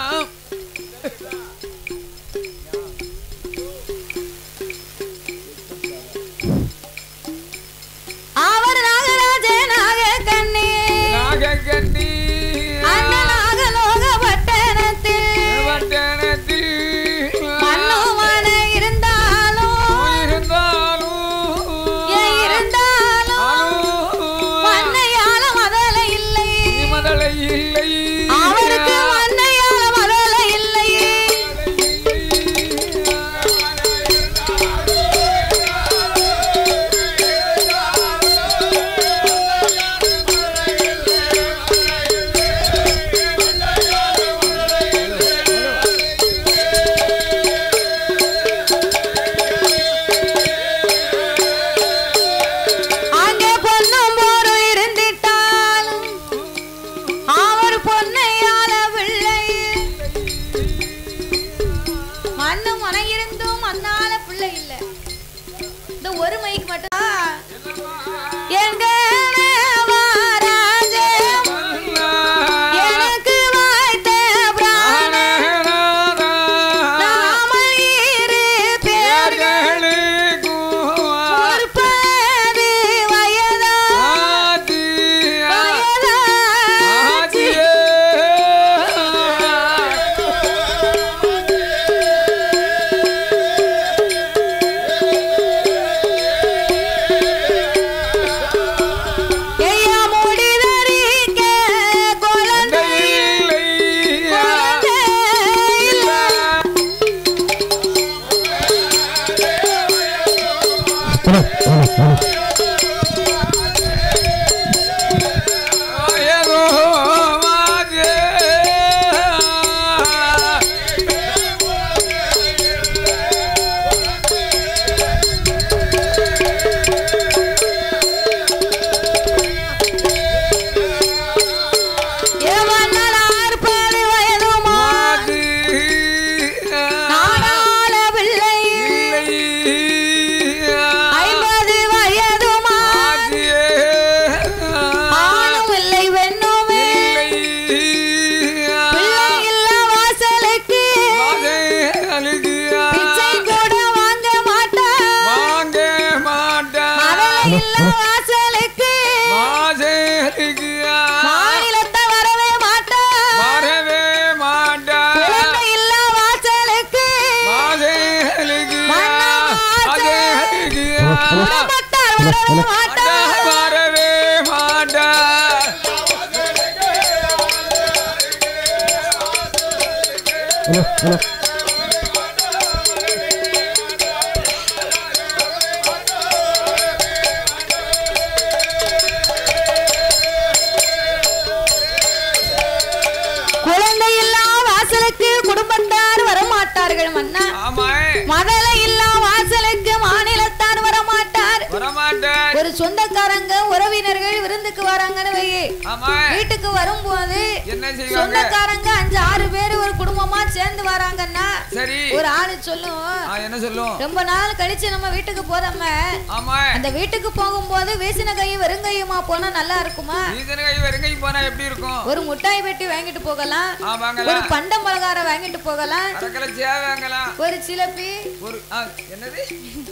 S2: அவர் நாகராஜ நாகக்கண்ணி
S1: நாங்க கண்ணி
S2: அந்த நாகலோக பட்டணத்தில்
S1: வட்டணத்தில்
S2: மன்னவன இருந்தாலும்
S1: இருந்தாலும்
S2: ஏன் இருந்தாலும் இல்ல வாசலுக்கு
S1: வாசலுக்கு
S2: மாநிலத்தை வரவே மாட்டார்
S1: வரவே மாட்டா
S2: குழந்தை இல்ல வாசலுக்கு
S1: வாசலுக்கு
S2: மன்னா
S1: வாசலுக்கு
S2: குடும்பத்தார் வரவே மாட்டார்
S1: வரவே மாட்டா
S2: குழந்தை இல்லா வாசலுக்கு குடும்பத்தார் வரமாட்டார்கள் மன்னா
S1: ஆமா
S2: மதலை இல்லா வாசலுக்கு மாநிலத்தார் வரமாட்டார்
S1: வரமாட்டேன்
S2: ஒரு சொந்தக்காரங்க உறவினர்கள் விருந்துக்கு வராங்கன்னு வையே
S1: ஆமா
S2: வீட்டுக்கு வரும்போது
S1: என்ன செய்வாங்க
S2: சொந்தக்காரங்க அஞ்சு ஆறு பேர் ஒரு குடும்பமா சேர்ந்து வராங்கன்னா
S1: சரி
S2: ஒரு ஆளு சொல்லும்
S1: ஆ, என்ன சொல்லும்
S2: ரொம்ப நாள் கழிச்சு நம்ம வீட்டுக்கு போறோம
S1: ஆமா
S2: அந்த வீட்டுக்கு போகும்போது வீசின கையும் வெறுங்கையுமா போனா நல்லா இருக்குமா
S1: ஈசன கை வெறுங்கை போனா எப்படி இருக்கும்
S2: ஒரு முட்டாய் பெட்டி வாங்கிட்டு போகலாம்
S1: ஆ
S2: ஒரு
S1: வாங்கலாம்
S2: பண்ட பலகாரம் வாங்கிட்டு போகலாம்
S1: அரக்கலை சேவை வாங்கலாம்
S2: ஒரு சிலப்பி
S1: ஒரு ஆ, என்னது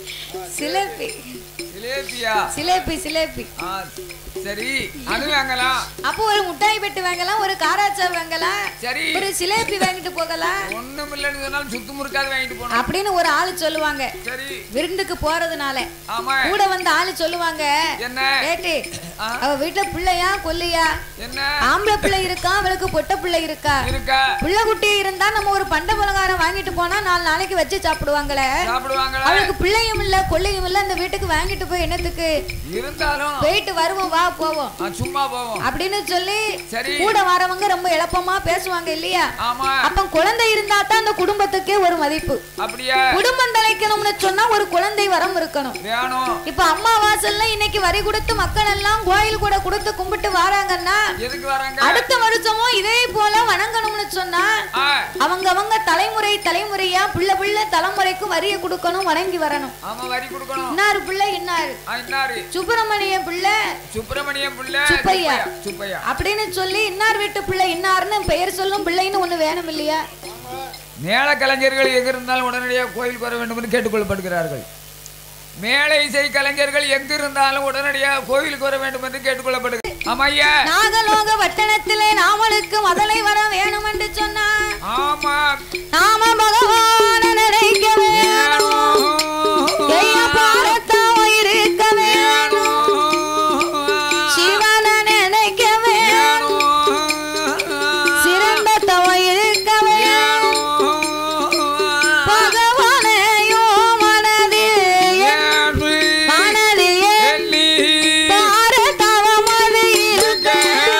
S2: சிலேபி
S1: ஜிலேபியா
S2: சிலேபி சிலேபி
S1: ஆ சரி அது வாங்கலாம்
S2: அப்போ ஒரு முட்டாய் பெட்டி வாங்கலாம் ஒரு காராச்சா வாங்கலாம்
S1: சரி
S2: ஒரு சிலேபி வாங்கிட்டு போகலாம்
S1: ஒண்ணும் இல்லைன்னு சொன்னாலும் சுத்து முறுக்காது வாங்கிட்டு போனோம்
S2: அப்படின்னு ஒரு ஆளு சொல்லுவாங்க
S1: சரி
S2: விருந்துக்கு போறதுனால
S1: ஆமா
S2: கூட வந்த ஆளு சொல்லுவாங்க
S1: என்ன
S2: கேட்டு
S1: ஆ,
S2: அவ வீட்டுல பிள்ளையா கொல்லையா
S1: என்ன
S2: ஆம்பளை பிள்ளை இருக்கா அவளுக்கு பொட்ட பிள்ளை இருக்கா
S1: இருக்கா
S2: பிள்ளை குட்டி இருந்தா நம்ம ஒரு பண்ட பலகாரம் வாங்கிட்டு போனா நாலு நாளைக்கு வச்சு சாப்பிடுவாங்களே
S1: சாப்பிடுவாங்களா
S2: அவளுக்கு பிள்ளையும் இல்ல கொள்ளையும் இல்ல அந்த வீட்டுக்கு வாங்கிட்டு போய் என்னத்துக்கு
S1: இருந்தாலும்
S2: போயிட்டு வருவோம் வா போவோம்
S1: ஆ, சும்மா போவோம்
S2: அப்படின்னு சொல்லி
S1: சரி
S2: கூட வரவங்க ரொம்ப எளப்பமா பேசுவாங்க இல்லையா
S1: ஆமா
S2: அப்ப குழந்தை இருந்தா தான் அந்த குடும்பத்துக்கே ஒரு மதிப்பு
S1: அப்படியா
S2: குடும்பம் தலைக்கணும்னு சொன்னா ஒரு குழந்தை வரம் இருக்கணும்
S1: வேணும்
S2: இப்ப அம்மா வாசல்ல இன்னைக்கு வரி கொடுத்து மக்கள் எல்லாம் கோயில் கூட கொடுத்து கும்பிட்டு வராங்கன்னா
S1: எதுக்கு வராங்க
S2: அடுத்த வருஷமும் இதே போல வணங்கணும்னு சொன்னா
S1: ஆ,
S2: அவங்க அவங்க தலைமுறை தலைமுறையா பிள்ளை பிள்ளை தலைமுறைக்கு வரிய கொடுக்கணும் வணங்கி வரணும்
S1: ஆமா வரி கொடுக்கணும்
S2: இன்னாரு பிள்ளை இன்னாரு
S1: ஆ, இன்னாரு
S2: சுப்பிரமணிய பிள்ளை
S1: சுப்பிரமணியம் பிள்ளை
S2: சுப்பையா.
S1: சுப்பையா
S2: அப்படின்னு சொல்லி இன்னார் வீட்டு பிள்ளை இன்னார்னு பெயர் சொல்லும் பிள்ளைன்னு ஒண்ணு வேணும் இல்லையா
S1: மேள கலைஞர்கள் எங்க இருந்தாலும் உடனடியாக கோயிலுக்கு வர வேண்டும் என்று கேட்டுக்கொள்ளப்படுகிறார்கள் மேளை இசை கலைஞர்கள் எங்க இருந்தாலும் உடனடியாக கோயிலுக்கு வர வேண்டும் என்று கேட்டுக்கொள்ளப்படுகிறது ஆமா ஐயா
S2: நாகலோக வட்டணத்திலே நாமளுக்கு மதலை வர வேணும் என்று சொன்னா
S1: ஆமா
S2: நாம பகவான நினைக்க வேணும் ஐயா பாரத்தாவ இருக்க வேணும் சிவனை நினைக்க வேணும் சிறந்த தவ இருக்க வேணும் பகவானையோ மனதில் என் மனதில் என் பாரத்தாவ மது இருக்க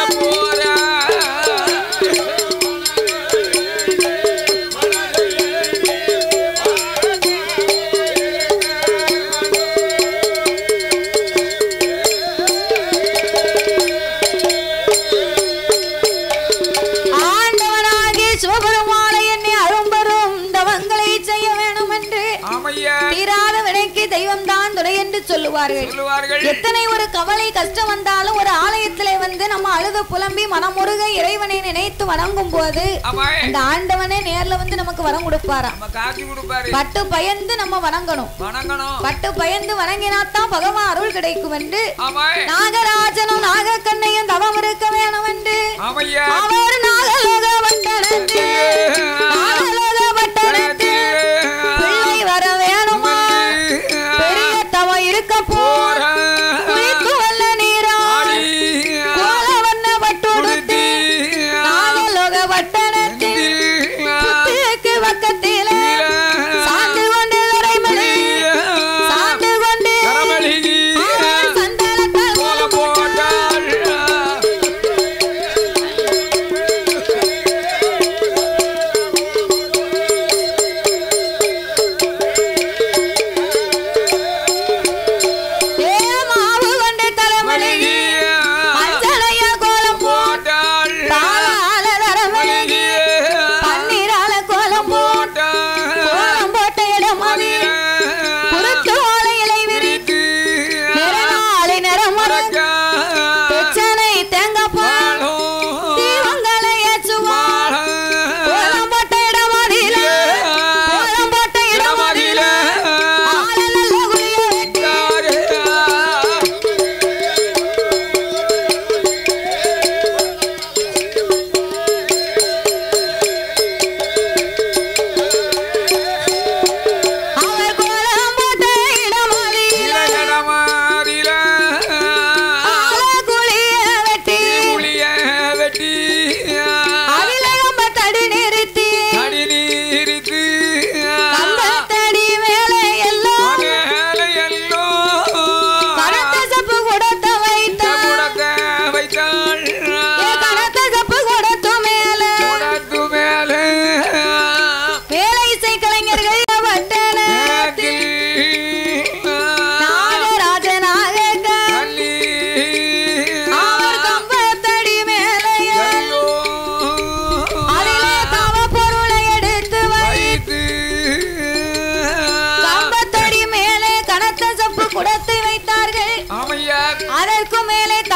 S2: ஆண்டவனாகி சிவபெருமானை என்னை அரும்பெரும் தவங்களை செய்ய வேணும் என்று
S1: ஆமையா
S2: தீராத வினைக்கு தெய்வம் தான் துணை என்று சொல்லுவார்கள்
S1: சொல்லுவார்கள்
S2: எத்தனை ஒரு கவலை கஷ்டம் வந்தாலும் ஒரு ஆலயத்திலே வந்து நம்ம அழுது புலம்பி மனமுருக இறைவனை நினைத்து வணங்கும் போது
S1: ஆமா
S2: அந்த ஆண்டவனே நேர்ல வந்து நமக்கு வரம் கொடுப்பாராம்
S1: நம்ம காட்சி கொடுப்பாரு
S2: பட்டு பயந்து நம்ம வணங்கணும்
S1: வணங்கணும்
S2: பட்டு பயந்து வணங்கினாத்தான் பகவான் அருள் கிடைக்கும் என்று
S1: ஆமா
S2: நாகராஜனும் நாகக்கண்ணையும் தவம் இருக்க வேணும் என்று
S1: ஆமையா
S2: அவர் நாகலோக வட்டணத்தில் நாகலோக வட்டணத்தில் பிள்ளை வர வேணுமா பெரிய தவம் இருக்க போற குளித்து வல்ல நீராடி கோல வண்ண பட்டுடுத்தி நாகலோக வட்டணத்தில் புத்துக்கு பக்கத்தில சாந்து கொண்டு துறைமணி சாந்து கொண்டு அவர் சந்தனத்தால்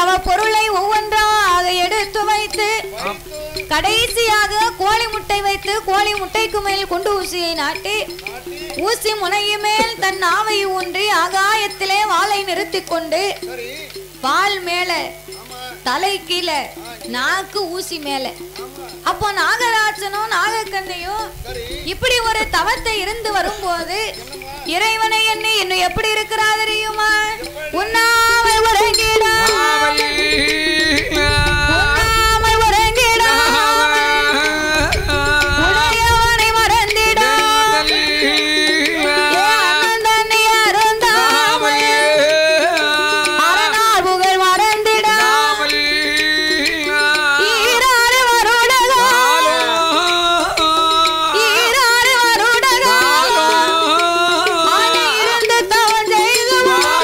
S2: தவ பொருளை ஒவ்வொன்றாக எடுத்து வைத்து கடைசியாக கோழி முட்டை வைத்து கோழி முட்டைக்கு மேல் குண்டு ஊசியை நாட்டி ஊசி முனைய மேல் தன் நாவை ஊன்றி ஆகாயத்திலே வாளை நிறுத்திக் கொண்டு வால் மேல தலை கீழே நாக்கு ஊசி மேல அப்போ நாகராஜனும் நாகக்கண்ணையும் இப்படி ஒரு தவத்தை இருந்து வரும்போது இறைவனை எண்ணி இன்னும் எப்படி இருக்கிறா தெரியுமா உண்ணாமல் உறங்கிடா உண்ணாமல் உறங்கிடா உடையவனை மறந்திடா ஏ அண்ணன் தண்ணி அருந்தாமல் அரணார் புகழ் மறந்திடா ஈராறு வருடகா ஈராறு வருடகா ஆணி இருந்து தவம் செய்து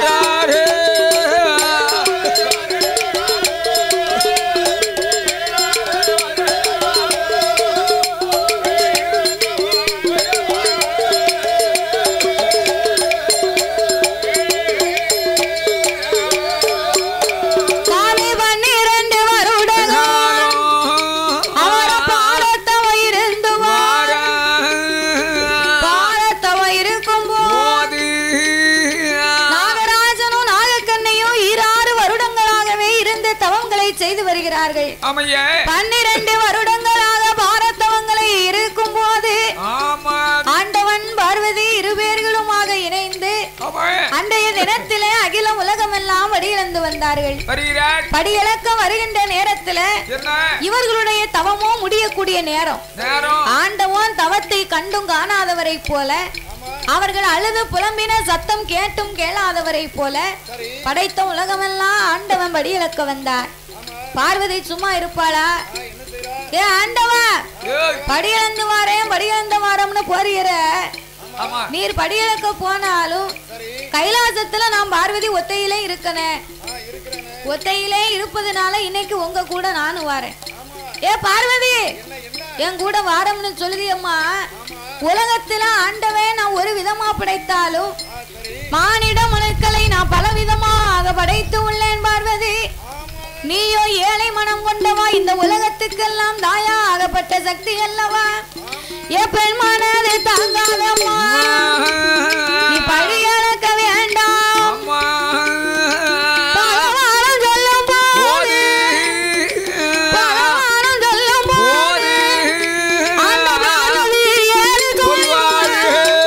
S2: காலை பன்னிரண்டு வருடகா அவர பாரத்தவ இருந்து பாரத்தவ இருக்கும் நாகராஜனும் நாகக்கண்ணையும் ஈராறு வருடங்களாகவே இருந்து தவங்களை செய்து வருகிறார்கள்
S1: அமைய
S2: பன்னிரண்டு வருடங்களாக பாரத்தவங்களை இருக்கும் போது
S1: ஆமா
S2: ஆண்டவன் பார்வதி இருபேர்களுமாக இணைந்து
S1: அவன்
S2: அன்றைய தினத்திலே அகில உலகமெல்லாம் வடியிழந்து வந்தார்கள்
S1: வருகிறார்
S2: படியிழக்க வருகின்ற நேரத்துல
S1: என்ன
S2: இவர்களுடைய தவமோ முடியக்கூடிய நேரம்
S1: நேரம்
S2: ஆண்டவன் தவத்தை கண்டும் காணாதவரை போல அவர்கள் அழுது புலம்பின சத்தம் கேட்டும் கேளாதவரை போல படைத்த உலகமெல்லாம் ஆண்டவன் படியிழக்க வந்தார் பார்வதி சும்மா இருப்பாளா ஏ ஆண்டவா
S1: ஏய்,
S2: படியிழந்து வாரேன் படியிழந்து வாரம்னு போறீர
S1: ஆமா
S2: நீர் படியிழக்க போனாலும் கைலாசத்துல நான் பார்வதி ஒத்தையிலே இருக்கனே ஒத்தையிலே இருப்பதுனால இன்னைக்கு உங்க கூட நானும் வாரேன் ஏ பார்வதி என் கூட வாரம்னு சொல்லுதியம்மா உலகத்துல ஆண்டவே நான் ஒரு விதமா படைத்தாலும் மானிட மனுக்களை நான் பல விதமாக படைத்து உள்ளேன் பார்வதி நீயோ ஏழை மனம் கொண்டவா இந்த உலகத்துக்கெல்லாம் தாயா ஆகப்பட்ட சக்தி அல்லவா ஏ பெண் மனது தாங்காதம்மா நீ பழியளக்க வேண்டாம்
S1: அம்மா
S2: பலவாரம் சொல்லும் போது பலவாரம் சொல்லும் போது அந்த பார்வதி ஏழு சொல்வாரு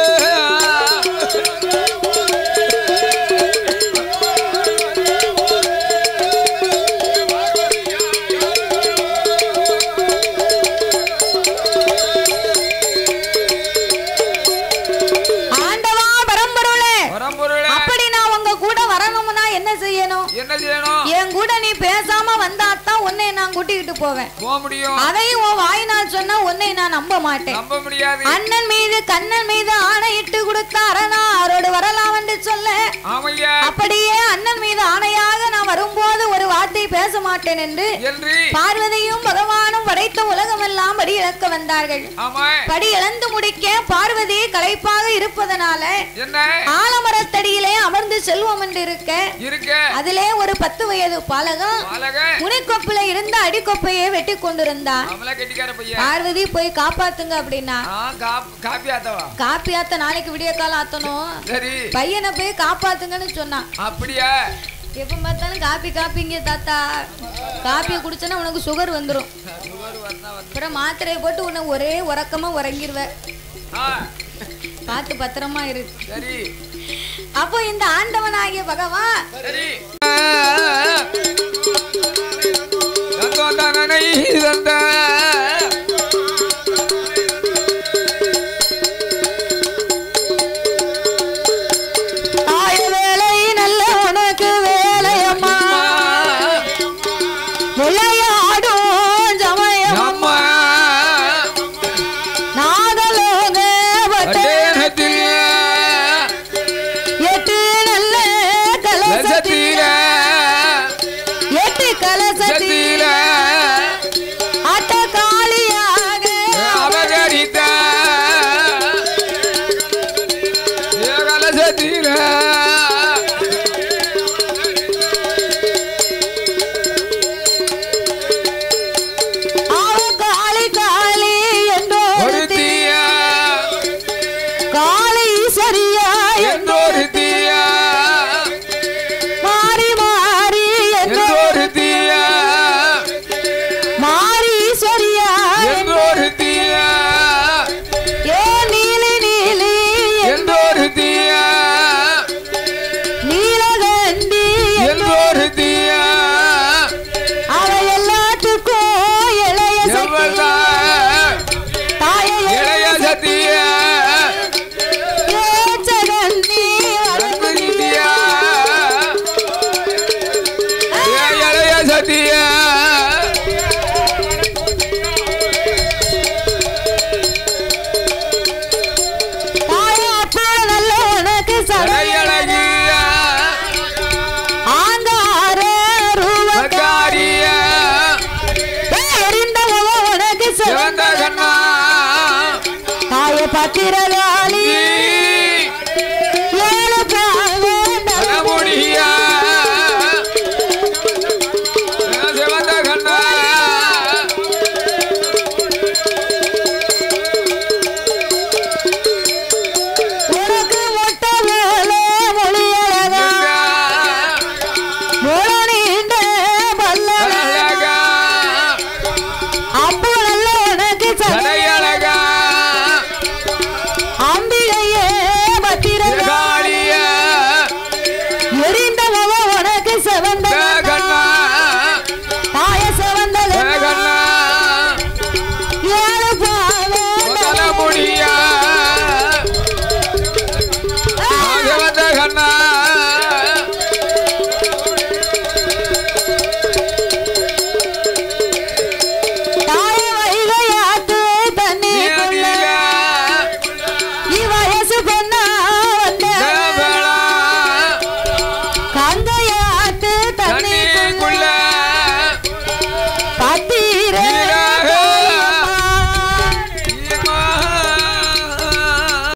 S2: ஆண்டவா பரம்பொருளே
S1: வரம்பொருளே
S2: அப்படி நான் உங்க கூட வரணும்னா என்ன செய்யணும்
S1: என்ன செய்யணும்
S2: என் கூட நீ பேசாம வந்தாத்தான் உன்னை நான் கூட்டிக்கிட்டு போவேன்
S1: போக முடியும்
S2: அதையும் உன் வாயினால் சொன்னா உன்னை நான் நம்ப மாட்டேன்
S1: நம்ப முடியாது
S2: அண்ணன் மீது கண்ணன் மீது ஆணையிட்டு கொடுத்த அரணாரோடு வரலாம் என்று சொல்ல
S1: ஆமையா
S2: அப்படியே அண்ணன் மீது ஆணையாக நான் வரும்போது ஒரு வார்த்தை பேச மாட்டேன் என்று
S1: என்று
S2: பார்வதியும் பகவானும் படைத்த உலகமெல்லாம் படி இழக்க வந்தார்கள்
S1: ஆமா
S2: படி இழந்து முடிக்க பார்வதி களைப்பாக இருப்பதனால
S1: என்ன
S2: ஆலமரத்தடியிலே அமர்ந்து செல்வம் என்று இருக்க
S1: இருக்க
S2: அதிலே ஒரு பத்து வயது பாலகம்
S1: பாலக
S2: முனைக்கொப்புல இருந்த அடிக்கொப்பையை வெட்டி கொண்டிருந்தான்
S1: நம்மள கெட்டிக்கார பையன்
S2: பார்வதி போய் காப்பாத்துங்க அப்படின்னா
S1: ஆ காப்- காப்பி ஆத்தவா
S2: காப்பி ஆத்த நாளைக்கு விடிய காலம் ஆத்தணும்
S1: சரி
S2: பையனை போய் காப்பாத்துங்கன்னு சொன்னான்
S1: அப்படியா
S2: எப்ப பார்த்தாலும் காப்பி காப்பிங்க தாத்தா காப்பியை குடிச்சனா உனக்கு சுகர் வந்துடும் அப்புறம் மாத்திரையை போட்டு உன்னை ஒரே உறக்கமா உறங்கிருவ
S1: ஆ
S2: பார்த்து பத்திரமா இரு
S1: சரி
S2: அப்போ இந்த ஆண்டவனாகிய பகவான்
S1: சரி தந்தோம் தானனை தந்த
S2: ஆய வேலை நல்ல உனக்கு வேலையம்மா விளையாடும் சமயம்
S1: அம்மா
S2: நாகலோக
S1: பட்டேனத்தில்
S2: எட்டு நல்ல கலசத்தீர
S1: லசத்தீர பாத்தியா